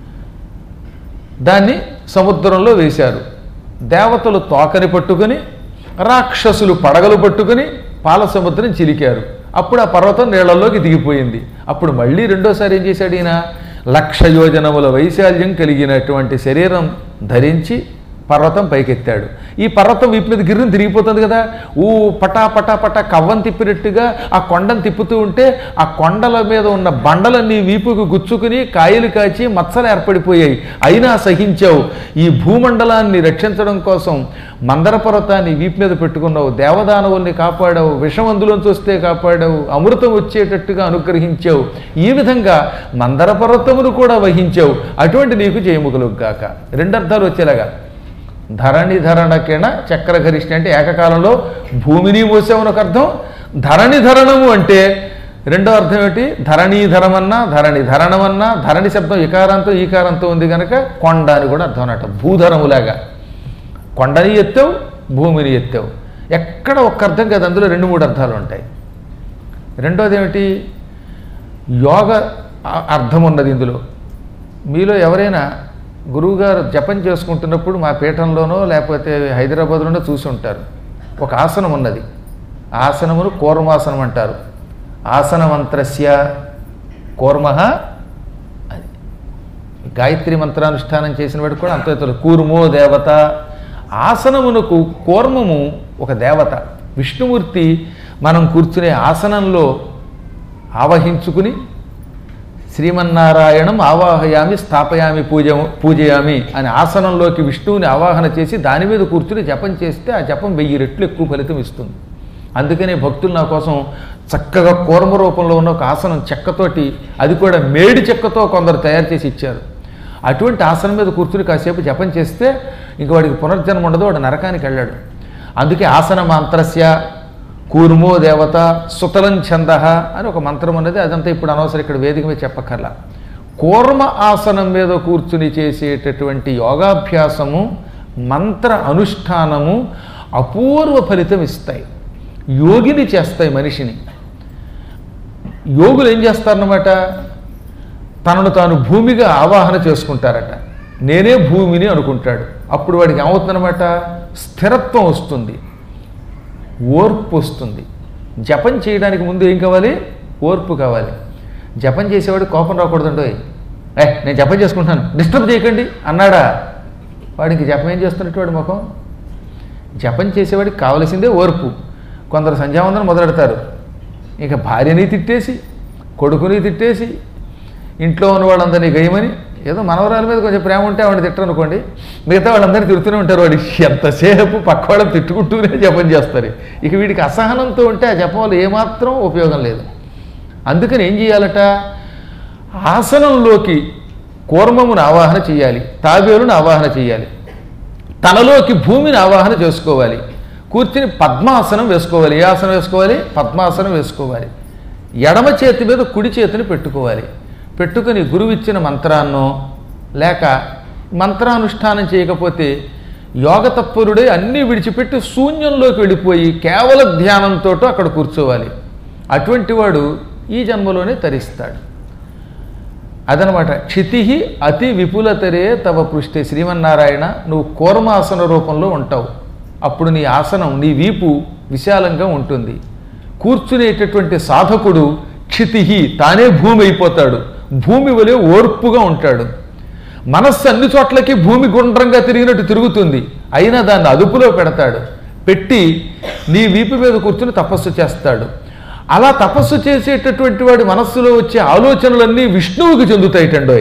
దాన్ని సముద్రంలో వేశారు దేవతలు తోకని పట్టుకుని రాక్షసులు పడగలు పట్టుకుని పాల సముద్రం చిలికారు అప్పుడు ఆ పర్వతం నీళ్లలోకి దిగిపోయింది అప్పుడు మళ్ళీ రెండోసారి ఏం చేశాడు ఈయన లక్ష యోజనముల వైశాల్యం కలిగినటువంటి శరీరం ధరించి పర్వతం పైకెత్తాడు ఈ పర్వతం వీపు మీద గిర్రం తిరిగిపోతుంది కదా ఊ పటా పటా పటా కవ్వం తిప్పినట్టుగా ఆ కొండను తిప్పుతూ ఉంటే ఆ కొండల మీద ఉన్న బండలన్నీ వీపుకు గుచ్చుకుని కాయలు కాచి మచ్చలు ఏర్పడిపోయాయి అయినా సహించావు ఈ భూమండలాన్ని రక్షించడం కోసం మందర పర్వతాన్ని వీపు మీద పెట్టుకున్నావు దేవదానవుల్ని కాపాడావు విషం అందులోంచి వస్తే కాపాడావు అమృతం వచ్చేటట్టుగా అనుగ్రహించావు ఈ విధంగా మందర పర్వతమును కూడా వహించావు అటువంటి నీకు జయముఖలు గాక రెండు అర్థాలు వచ్చేలాగా ధరణి ధరణకిణ చక్రగరిష్ఠ అంటే ఏకకాలంలో భూమిని మోసామని ఒక అర్థం ధరణి ధరణము అంటే రెండో అర్థం ఏమిటి ధరణీధరమన్నా ధరణి ధరణమన్నా ధరణి శబ్దం ఇకారంతో ఈకారంతో ఉంది కనుక కొండ అని కూడా అర్థం అన్నట్టు భూధరములాగా కొండని ఎత్తావు భూమిని ఎత్తావు ఎక్కడ ఒక్క అర్థం కాదు అందులో రెండు మూడు అర్థాలు ఉంటాయి రెండోది ఏమిటి యోగ అ- అర్థం ఉన్నది ఇందులో మీలో ఎవరైనా గురువుగారు జపం చేసుకుంటున్నప్పుడు మా పీఠంలోనో లేకపోతే హైదరాబాద్లోనో చూసి ఉంటారు ఒక ఆసనం ఉన్నది ఆ ఆసనమును కూర్మాసనం అంటారు ఆసనమంత్రస్య కూర్మ అది గాయత్రి మంత్రానుష్ఠానం చేసిన వాడు కూడా అంత తెలుసు. కూర్మో దేవత ఆసనమునకు కూర్మము ఒక దేవత విష్ణుమూర్తి మనం కూర్చునే ఆసనంలో ఆవహించుకుని శ్రీమన్నారాయణం ఆవాహయామి స్థాపయామి పూజ పూజయామి అని ఆసనంలోకి విష్ణువుని ఆవాహన చేసి దాని మీద కూర్చుని జపం చేస్తే ఆ జపం వెయ్యి రెట్లు ఎక్కువ ఫలితం ఇస్తుంది అందుకనే భక్తులు నా కోసం చక్కగా కూర్మ రూపంలో ఉన్న ఒక ఆసనం చెక్కతోటి అది కూడా మేడి చెక్కతో కొందరు తయారు చేసి ఇచ్చారు అటువంటి ఆసనం మీద కూర్చుని కాసేపు జపం చేస్తే ఇంక వాడికి పునర్జన్మ ఉండదు వాడు నరకానికి వెళ్ళాడు అందుకే ఆసన మంత్రస్య కూర్మో దేవత సుతలం ఛంద అని ఒక మంత్రం ఉన్నది అదంతా ఇప్పుడు అనవసరం ఇక్కడ వేదిక మీద చెప్పక్కర్లా కూర్మ ఆసనం మీద కూర్చుని చేసేటటువంటి యోగాభ్యాసము మంత్ర అనుష్ఠానము అపూర్వ ఫలితం ఇస్తాయి యోగిని చేస్తాయి మనిషిని యోగులు ఏం చేస్తారన్నమాట తనను తాను భూమిగా ఆవాహన చేసుకుంటారట నేనే భూమిని అనుకుంటాడు అప్పుడు వాడికి ఏమవుతుందన్నమాట స్థిరత్వం వస్తుంది ఓర్పు వస్తుంది జపం చేయడానికి ముందు ఏం కావాలి ఓర్పు కావాలి జపం చేసేవాడు కోపం రాకూడదండి ఏ నేను జపం చేసుకుంటున్నాను డిస్టర్బ్ చేయకండి అన్నాడా వాడికి జపం ఏం చేస్తున్నట్టు వాడి ముఖం జపం చేసేవాడికి కావలసిందే ఓర్పు కొందరు సంధ్యావందనం మొదలెడతారు ఇక భార్యని తిట్టేసి కొడుకుని తిట్టేసి ఇంట్లో ఉన్న వాళ్ళందరినీ గయమని ఏదో మనవరాల మీద కొంచెం ప్రేమ ఉంటే ఆవిడ తిట్టరు అనుకోండి మిగతా వాళ్ళందరినీ తిడుతూనే ఉంటారు వాడి ఎంతసేపు పక్క వాళ్ళని తిట్టుకుంటూనే జపం చేస్తారు ఇక వీడికి అసహనంతో ఉంటే ఆ జపం వల్ల ఏమాత్రం ఉపయోగం లేదు అందుకని ఏం చేయాలట ఆసనంలోకి కూర్మమును ఆవాహన చేయాలి తాబేలును ఆవాహన చేయాలి తనలోకి భూమిని ఆవాహన చేసుకోవాలి కూర్చుని పద్మాసనం వేసుకోవాలి ఏ ఆసనం వేసుకోవాలి పద్మాసనం వేసుకోవాలి ఎడమ చేతి మీద కుడి చేతిని పెట్టుకోవాలి పెట్టుకుని గురువు ఇచ్చిన మంత్రాన్నో లేక మంత్రానుష్ఠానం చేయకపోతే యోగ తత్పరుడే అన్నీ విడిచిపెట్టి శూన్యంలోకి వెళ్ళిపోయి కేవల ధ్యానంతో అక్కడ కూర్చోవాలి అటువంటి వాడు ఈ జన్మలోనే తరిస్తాడు అదనమాట క్షితి అతి విపులతరే తవ పృష్టి శ్రీమన్నారాయణ నువ్వు కూర్మాసన రూపంలో ఉంటావు అప్పుడు నీ ఆసనం నీ వీపు విశాలంగా ఉంటుంది కూర్చునేటటువంటి సాధకుడు క్షితి తానే భూమి అయిపోతాడు భూమి వలె ఓర్పుగా ఉంటాడు మనస్సు అన్ని చోట్లకి భూమి గుండ్రంగా తిరిగినట్టు తిరుగుతుంది అయినా దాన్ని అదుపులో పెడతాడు పెట్టి నీ వీపు మీద కూర్చుని తపస్సు చేస్తాడు అలా తపస్సు చేసేటటువంటి వాడి మనస్సులో వచ్చే ఆలోచనలన్నీ విష్ణువుకి చెందుతాయిటండోయ్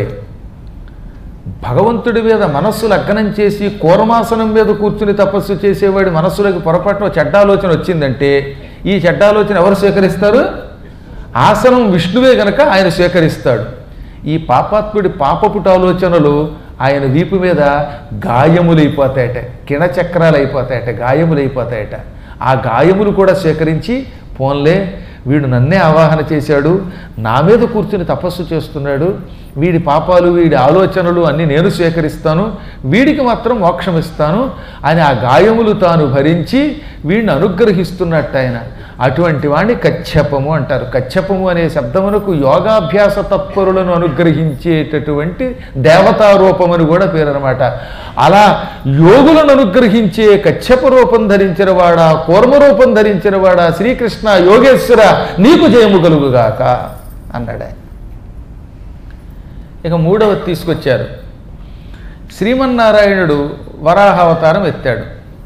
భగవంతుడి మీద మనస్సు లగ్నం చేసి కూరమాసనం మీద కూర్చుని తపస్సు చేసేవాడి మనస్సులోకి పొరపాటున చెడ్డ ఆలోచన వచ్చిందంటే ఈ చెడ్డ ఆలోచన ఎవరు స్వీకరిస్తారు ఆసనం విష్ణువే గనక ఆయన స్వీకరిస్తాడు ఈ పాపాత్ముడి పాపపుట ఆలోచనలు ఆయన వీపు మీద గాయములైపోతాయట కిణచక్రాలు అయిపోతాయట గాయములైపోతాయట ఆ గాయములు కూడా స్వీకరించి పోన్లే వీడు నన్నే ఆవాహన చేశాడు నా మీద కూర్చుని తపస్సు చేస్తున్నాడు వీడి పాపాలు వీడి ఆలోచనలు అన్నీ నేను స్వీకరిస్తాను వీడికి మాత్రం మోక్షం ఇస్తాను అని ఆ గాయములు తాను భరించి వీడిని అనుగ్రహిస్తున్నట్టు ఆయన అటువంటి వాణ్ణి కచ్చపము అంటారు కచ్చపము అనే శబ్దమునకు యోగాభ్యాస తత్పరులను అనుగ్రహించేటటువంటి దేవతారూపమని కూడా పేరు అనమాట అలా యోగులను అనుగ్రహించే కచ్చప రూపం ధరించిన వాడా కూర్మ రూపం ధరించిన వాడా శ్రీకృష్ణ యోగేశ్వర నీకు జయము కలుగుగాక అన్నాడు ఆయన ఇక మూడవది తీసుకొచ్చారు శ్రీమన్నారాయణుడు వరాహ అవతారం ఎత్తాడు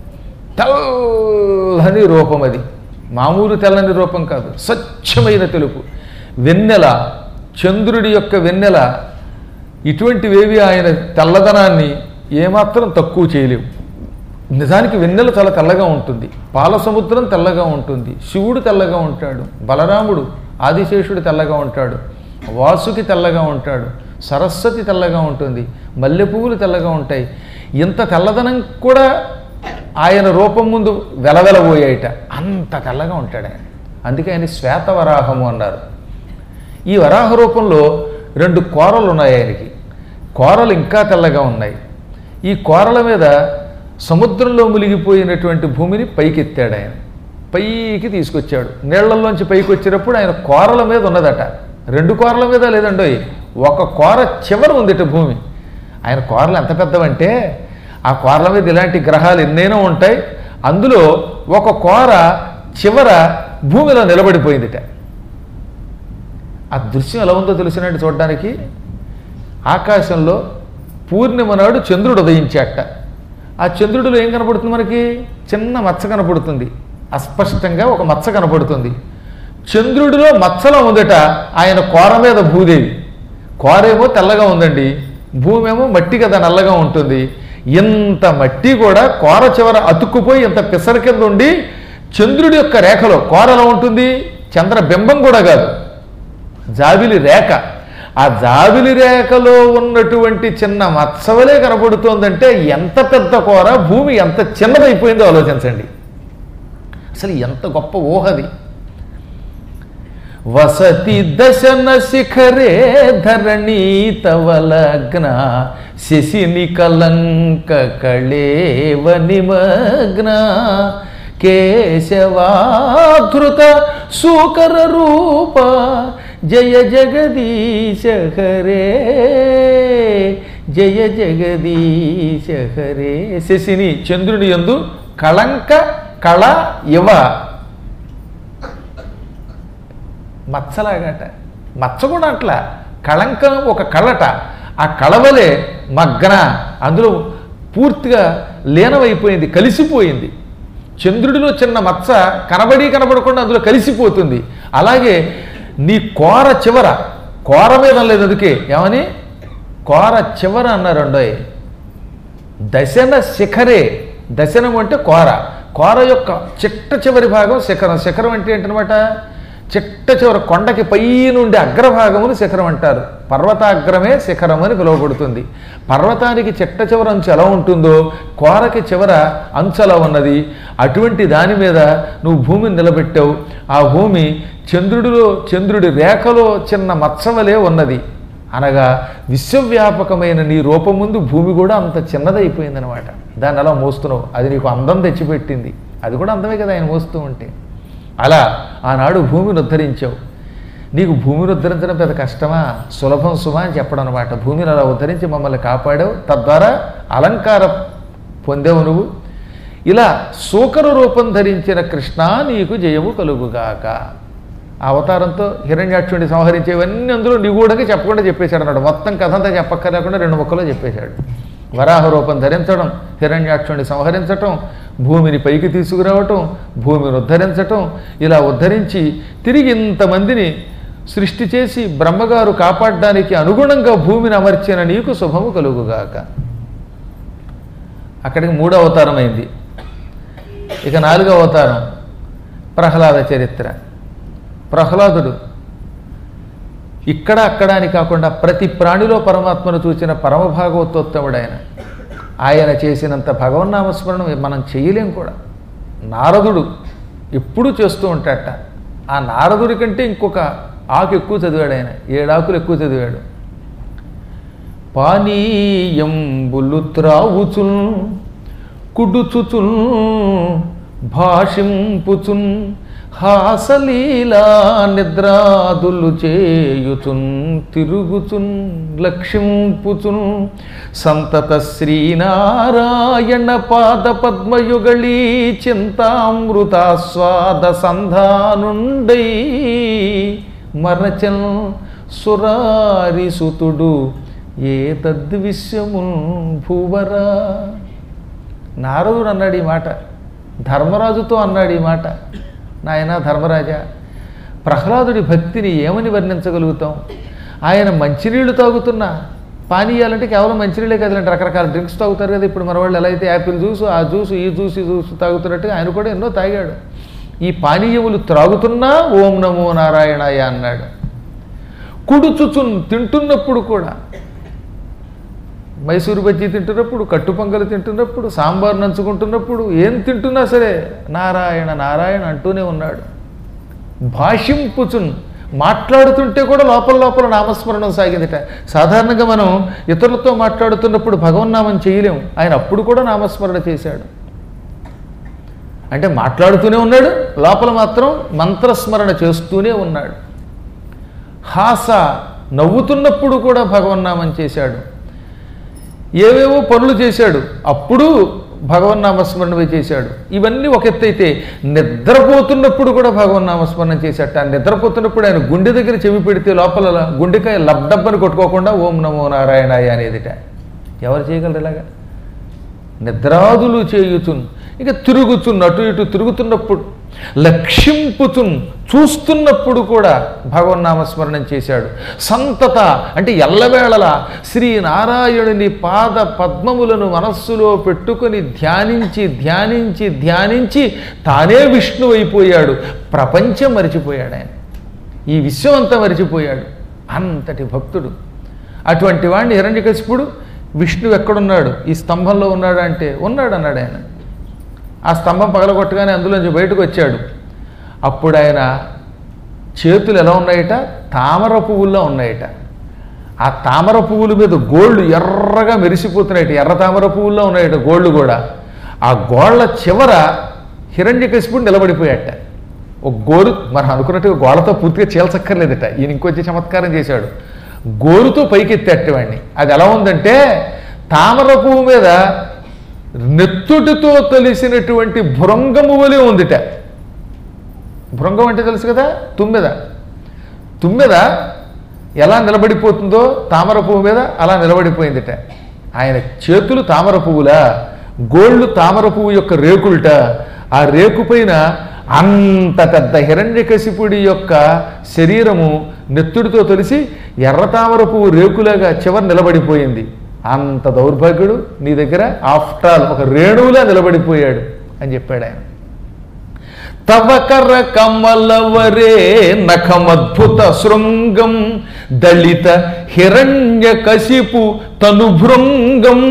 తెల్లని రూపం అది మామూలు తెల్లని రూపం కాదు స్వచ్ఛమైన తెలుపు వెన్నెల చంద్రుడి యొక్క వెన్నెల ఇటువంటివేవి ఆయన తెల్లదనాన్ని ఏమాత్రం తక్కువ చేయలేవు నిజానికి వెన్నెల చాలా తెల్లగా ఉంటుంది పాల సముద్రం తెల్లగా ఉంటుంది శివుడు తెల్లగా ఉంటాడు బలరాముడు ఆదిశేషుడు తెల్లగా ఉంటాడు వాసుకి తెల్లగా ఉంటాడు సరస్వతి తెల్లగా ఉంటుంది మల్లె పువ్వులు తెల్లగా ఉంటాయి ఇంత తెల్లదనం కూడా ఆయన రూపం ముందు వెలవెలబోయాయిట అంత తెల్లగా ఉంటాడు ఆయన అందుకే ఆయన శ్వేతవరాహము అన్నారు ఈ వరాహ రూపంలో రెండు కోరలు ఉన్నాయి ఆయనకి కోరలు ఇంకా తెల్లగా ఉన్నాయి ఈ కోరల మీద సముద్రంలో మునిగిపోయినటువంటి భూమిని పైకెత్తాడు ఆయన పైకి తీసుకొచ్చాడు నీళ్లలోంచి పైకి వచ్చేటప్పుడు ఆయన కోరల మీద ఉన్నదట రెండు కోరల మీద లేదండోయ్ ఒక కోర చివర ఉందిట భూమి ఆయన కోరలు ఎంత పెద్దవంటే ఆ కోరల మీద ఇలాంటి గ్రహాలు ఎన్నైనా ఉంటాయి అందులో ఒక కోర చివర భూమిలో నిలబడిపోయిందిట ఆ దృశ్యం ఎలా ఉందో తెలిసినట్టు చూడడానికి ఆకాశంలో పూర్ణిమ నాడు చంద్రుడు ఉదయించాట ఆ చంద్రుడిలో ఏం కనపడుతుంది మనకి చిన్న మచ్చ కనపడుతుంది అస్పష్టంగా ఒక మచ్చ కనపడుతుంది చంద్రుడిలో మచ్చలో ఉందట ఆయన కోర మీద భూదేవి కోరేమో తెల్లగా ఉందండి భూమి ఏమో మట్టి కదా నల్లగా ఉంటుంది ఇంత మట్టి కూడా కోర చివర అతుక్కుపోయి ఇంత పిసర కింద ఉండి చంద్రుడి యొక్క రేఖలో కోర ఎలా ఉంటుంది చంద్ర బింబం కూడా కాదు జాబిలి రేఖ ఆ జాబిలి రేఖలో ఉన్నటువంటి చిన్న మత్సవలే కనబడుతోందంటే ఎంత పెద్ద కూర భూమి ఎంత చిన్నదైపోయిందో ఆలోచించండి అసలు ఎంత గొప్ప ఊహది వసతి దశన శిఖరే ధరణీ తవలగ్న శశిని కలంక కళేవ నిమగ్న కేశవాధృత సూకర రూప జయ జగదీశ హరే జయ జగదీశ హరే శశిని చంద్రుని యందు కళంక కళ ఇవ మచ్చలాగట మచ్చ కూడా అట్లా కళంకం ఒక కళట ఆ కళవలే మగ్న అందులో పూర్తిగా లీనమైపోయింది కలిసిపోయింది చంద్రుడిలో చిన్న మచ్చ కనబడి కనబడకుండా అందులో కలిసిపోతుంది అలాగే నీ కోర చివర కోర మీద లేదు అందుకే ఏమని కోర చివర అన్నారండోయ్ దశన శిఖరే దశనం అంటే కోర కోర యొక్క చిట్ట చివరి భాగం శిఖరం శిఖరం అంటే ఏంటనమాట చిట్ట చివర కొండకి పై నుండి అగ్రభాగమును శిఖరం అంటారు పర్వతాగ్రమే శిఖరం అని పిలువబడుతుంది పర్వతానికి చిట్ట చివర అంచు ఎలా ఉంటుందో కోరకి చివర అంచు ఎలా ఉన్నది అటువంటి దాని మీద నువ్వు భూమిని నిలబెట్టావు ఆ భూమి చంద్రుడిలో చంద్రుడి రేఖలో చిన్న మత్సవలే ఉన్నది అనగా విశ్వవ్యాపకమైన నీ రూపం ముందు భూమి కూడా అంత చిన్నదైపోయిందనమాట దాన్ని అలా మోస్తున్నావు అది నీకు అందం తెచ్చిపెట్టింది అది కూడా అందమే కదా ఆయన మోస్తూ ఉంటే అలా ఆనాడు భూమిని ఉద్ధరించావు నీకు భూమిని ఉద్ధరించడం పెద్ద కష్టమా సులభం సుమా అని చెప్పడం అనమాట భూమిని అలా ఉద్ధరించి మమ్మల్ని కాపాడావు తద్వారా అలంకార పొందావు నువ్వు ఇలా సూకర రూపం ధరించిన కృష్ణ నీకు జయము కలుగుగాక ఆ అవతారంతో హిరణ్యాక్షుడిని సంహరించేవన్నీ అందులో నిగూఢంగా చెప్పకుండా చెప్పేశాడు అన్నాడు మొత్తం కథ అంతా చెప్పక్కర్లేకుండా రెండు ముక్కలో చెప్పేశాడు వరాహ రూపం ధరించడం హిరణ్యాక్షుడిని సంహరించటం భూమిని పైకి తీసుకురావటం భూమిని ఉద్ధరించటం ఇలా ఉద్ధరించి తిరిగి ఇంతమందిని సృష్టి చేసి బ్రహ్మగారు కాపాడడానికి అనుగుణంగా భూమిని అమర్చిన నీకు శుభము కలుగుగాక అక్కడికి మూడో అవతారం అయింది ఇక నాలుగో అవతారం ప్రహ్లాద చరిత్ర ప్రహ్లాదుడు ఇక్కడ అక్కడ అని కాకుండా ప్రతి ప్రాణిలో పరమాత్మను చూచిన పరమభాగవతోత్తముడు ఆయన ఆయన చేసినంత భగవన్నామస్మరణం మనం చేయలేం కూడా నారదుడు ఎప్పుడూ చేస్తూ ఉంటాడట ఆ నారదుడి కంటే ఇంకొక ఆకు ఎక్కువ చదివాడు ఆయన ఏడాకులు ఎక్కువ చదివాడు పానీయంబులు త్రావుచున్ కుడుచుచున్ భాషింపుచున్ హాసలీలా నిద్రాదులు చేయుచున్ తిరుగుచున్ లక్షింపుచున్ సంతత శ్రీనారాయణ పాద పద్మయుగళీ చింతామృతాస్వాద సంధానుండై మరచన్ సురారిసుతుడు ఏ తద్విశ్యము భూవరా నారదుడు అన్నాడు ఈ మాట ధర్మరాజుతో అన్నాడు ఈ మాట నాయన ధర్మరాజా ప్రహ్లాదుడి భక్తిని ఏమని వర్ణించగలుగుతాం ఆయన మంచినీళ్లు తాగుతున్నా పానీయాలంటే కేవలం మంచినీళ్ళే కదండి రకరకాల డ్రింక్స్ తాగుతారు కదా ఇప్పుడు మన వాళ్ళు ఎలా అయితే యాపిల్ జ్యూస్ ఆ జ్యూస్ ఈ జ్యూస్ ఈ జ్యూస్ తాగుతున్నట్టుగా ఆయన కూడా ఎన్నో తాగాడు ఈ పానీయములు త్రాగుతున్నా ఓం నమో నారాయణాయ అన్నాడు కుడుచుచున్ తింటున్నప్పుడు కూడా మైసూరు బజ్జీ తింటున్నప్పుడు కట్టు పొంగలు తింటున్నప్పుడు సాంబార్ నంచుకుంటున్నప్పుడు ఏం తింటున్నా సరే నారాయణ నారాయణ అంటూనే ఉన్నాడు భాషింపుచున్ మాట్లాడుతుంటే కూడా లోపల లోపల నామస్మరణం సాగిందిట సాధారణంగా మనం ఇతరులతో మాట్లాడుతున్నప్పుడు భగవన్నామం చేయలేం ఆయన అప్పుడు కూడా నామస్మరణ చేశాడు అంటే మాట్లాడుతూనే ఉన్నాడు లోపల మాత్రం మంత్రస్మరణ చేస్తూనే ఉన్నాడు హాస నవ్వుతున్నప్పుడు కూడా భగవన్నామం చేశాడు ఏవేవో పనులు చేశాడు అప్పుడు భగవన్నామస్మరణమే చేశాడు ఇవన్నీ ఒక ఎత్తు అయితే నిద్రపోతున్నప్పుడు కూడా భగవన్నామస్మరణం చేశాట ఆ నిద్రపోతున్నప్పుడు ఆయన గుండె దగ్గర చెవి పెడితే లోపల గుండెకాయ లబ్డబ్బని కొట్టుకోకుండా ఓం నమో నారాయణాయ అనేదిట ఎవరు చేయగలరు ఇలాగా నిద్రాదులు చేయుచున్ ఇక తిరుగుచున్ అటు ఇటు తిరుగుతున్నప్పుడు లక్షింపుచున్ చూస్తున్నప్పుడు కూడా భగవన్నామస్మరణం చేశాడు సంతత అంటే ఎల్లవేళలా శ్రీనారాయణుని పాద పద్మములను మనస్సులో పెట్టుకొని ధ్యానించి ధ్యానించి ధ్యానించి తానే విష్ణువు అయిపోయాడు ప్రపంచం మరిచిపోయాడు ఆయన ఈ విశ్వం అంతా మరిచిపోయాడు అంతటి భక్తుడు అటువంటి వాడిని హిరణ్యకశిపుడు విష్ణువు ఎక్కడున్నాడు ఈ స్తంభంలో ఉన్నాడు అంటే ఉన్నాడు అన్నాడు ఆయన ఆ స్తంభం పగలగొట్టగానే అందులోంచి బయటకు వచ్చాడు అప్పుడు ఆయన చేతులు ఎలా ఉన్నాయట తామర పువ్వుల్లో ఉన్నాయట ఆ తామర పువ్వుల మీద గోళ్ళు ఎర్రగా మెరిసిపోతున్నాయట ఎర్ర తామర పువ్వుల్లో ఉన్నాయట గోళ్ళు కూడా ఆ గోళ్ళ చివర హిరణ్యకశిపుడు నిలబడిపోయాట ఒక గోరు మనం అనుకున్నట్టుగా గోళ్ళతో పూర్తిగా చీల్చక్కర్లేదట ఈయన ఇంకొంచెం చమత్కారం చేశాడు గోరుతో పైకెత్తేటవాడిని అది ఎలా ఉందంటే తామర పువ్వు మీద నెత్తుటితో తలిసినటువంటి భృంగము వలె ఉందిట భృంగం అంటే తెలుసు కదా తుమ్మెద తుమ్మెద ఎలా నిలబడిపోతుందో తామర పువ్వు మీద అలా నిలబడిపోయిందిట ఆయన చేతులు తామర పువ్వులా గోళ్ళు తామర పువ్వు యొక్క రేకులట ఆ రేకు పైన అంత పెద్ద హిరణ్యకశిపుడి యొక్క శరీరము నెత్తుడితో తొలిసి ఎర్ర తామర పువ్వు రేకులాగా చివరి నిలబడిపోయింది అంత దౌర్భాగ్యుడు నీ దగ్గర ఆఫ్టర్ ఆల్ ఒక రేణువులా నిలబడిపోయాడు అని చెప్పాడు ఆయన తవకర కమలవరే నఖమద్భుత శృంగం దళిత హిరణ్య కశిపు తనుభృంగం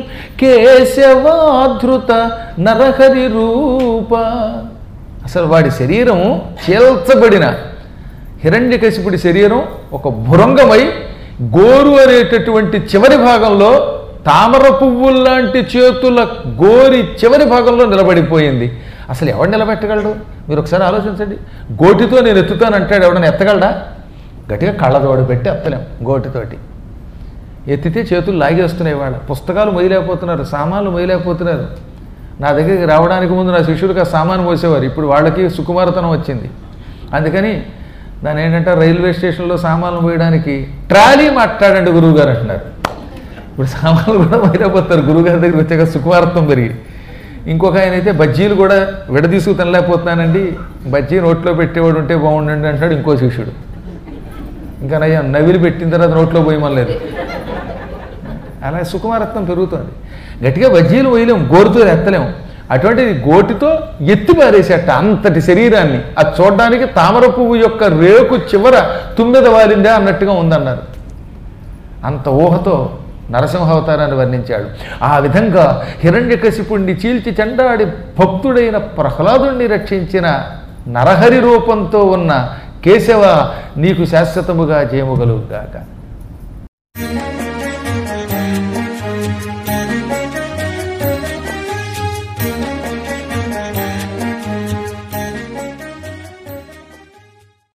కేశవాధృత నరహరి రూప అసలు వాడి శరీరము చీల్చబడిన హిరణ్యకశిపుడి శరీరం ఒక భృంగమై గోరు అనేటటువంటి చివరి భాగంలో తామర పువ్వుల్లాంటి చేతుల గోరి చివరి భాగంలో నిలబడిపోయింది అసలు ఎవడు నిలబెట్టగలడు మీరు ఒకసారి ఆలోచించండి గోటితో నేను ఎత్తుతాను అంటాడు ఎవడన్నా ఎత్తగలడా గట్టిగా కళ్ళదోడు పెట్టి ఎత్తలేం గోటితోటి ఎత్తితే చేతులు లాగేస్తున్నాయి వాళ్ళు పుస్తకాలు మొయ్యలేకపోతున్నారు సామాన్లు మొయ్యలేకపోతున్నారు నా దగ్గరికి రావడానికి ముందు నా శిష్యుడికి ఆ సామాను మోసేవారు ఇప్పుడు వాళ్ళకి సుకుమారతనం వచ్చింది అందుకని దాని ఏంటంటే రైల్వే స్టేషన్లో సామాన్లు మోయడానికి ట్రాలీ మాట్లాడండి గురువు గారు అంటున్నారు ఇప్పుడు సామాన్లు కూడా మైరైపోతారు గురువుగారి దగ్గరికి వచ్చాక సుకుమారత్వం పెరిగి ఇంకొక ఆయన అయితే బజ్జీలు కూడా విడదీసుకు తినలేకపోతున్నానండి బజ్జీ నోట్లో పెట్టేవాడు ఉంటే బాగుండండి అంటాడు ఇంకో శిష్యుడు ఇంకా నయ్యా నవిలి పెట్టిన తర్వాత నోట్లో పోయమలేదు అలా సుకుమారత్వం పెరుగుతుంది గట్టిగా బజ్జీలు పోయలేం గోరుతో ఎత్తలేం అటువంటిది గోటితో ఎత్తి పారేసేట అంతటి శరీరాన్ని అది చూడడానికి తామర పువ్వు యొక్క రేకు చివర తుమ్మెద వాలిందా అన్నట్టుగా ఉందన్నారు అంత ఊహతో నరసింహావతారాన్ని వర్ణించాడు ఆ విధంగా హిరణ్యకశిపుణ్ణి చీల్చి చెండాడి భక్తుడైన ప్రహ్లాదుణ్ణి రక్షించిన నరహరి రూపంతో ఉన్న కేశవ నీకు శాశ్వతముగా జయముగలుగాక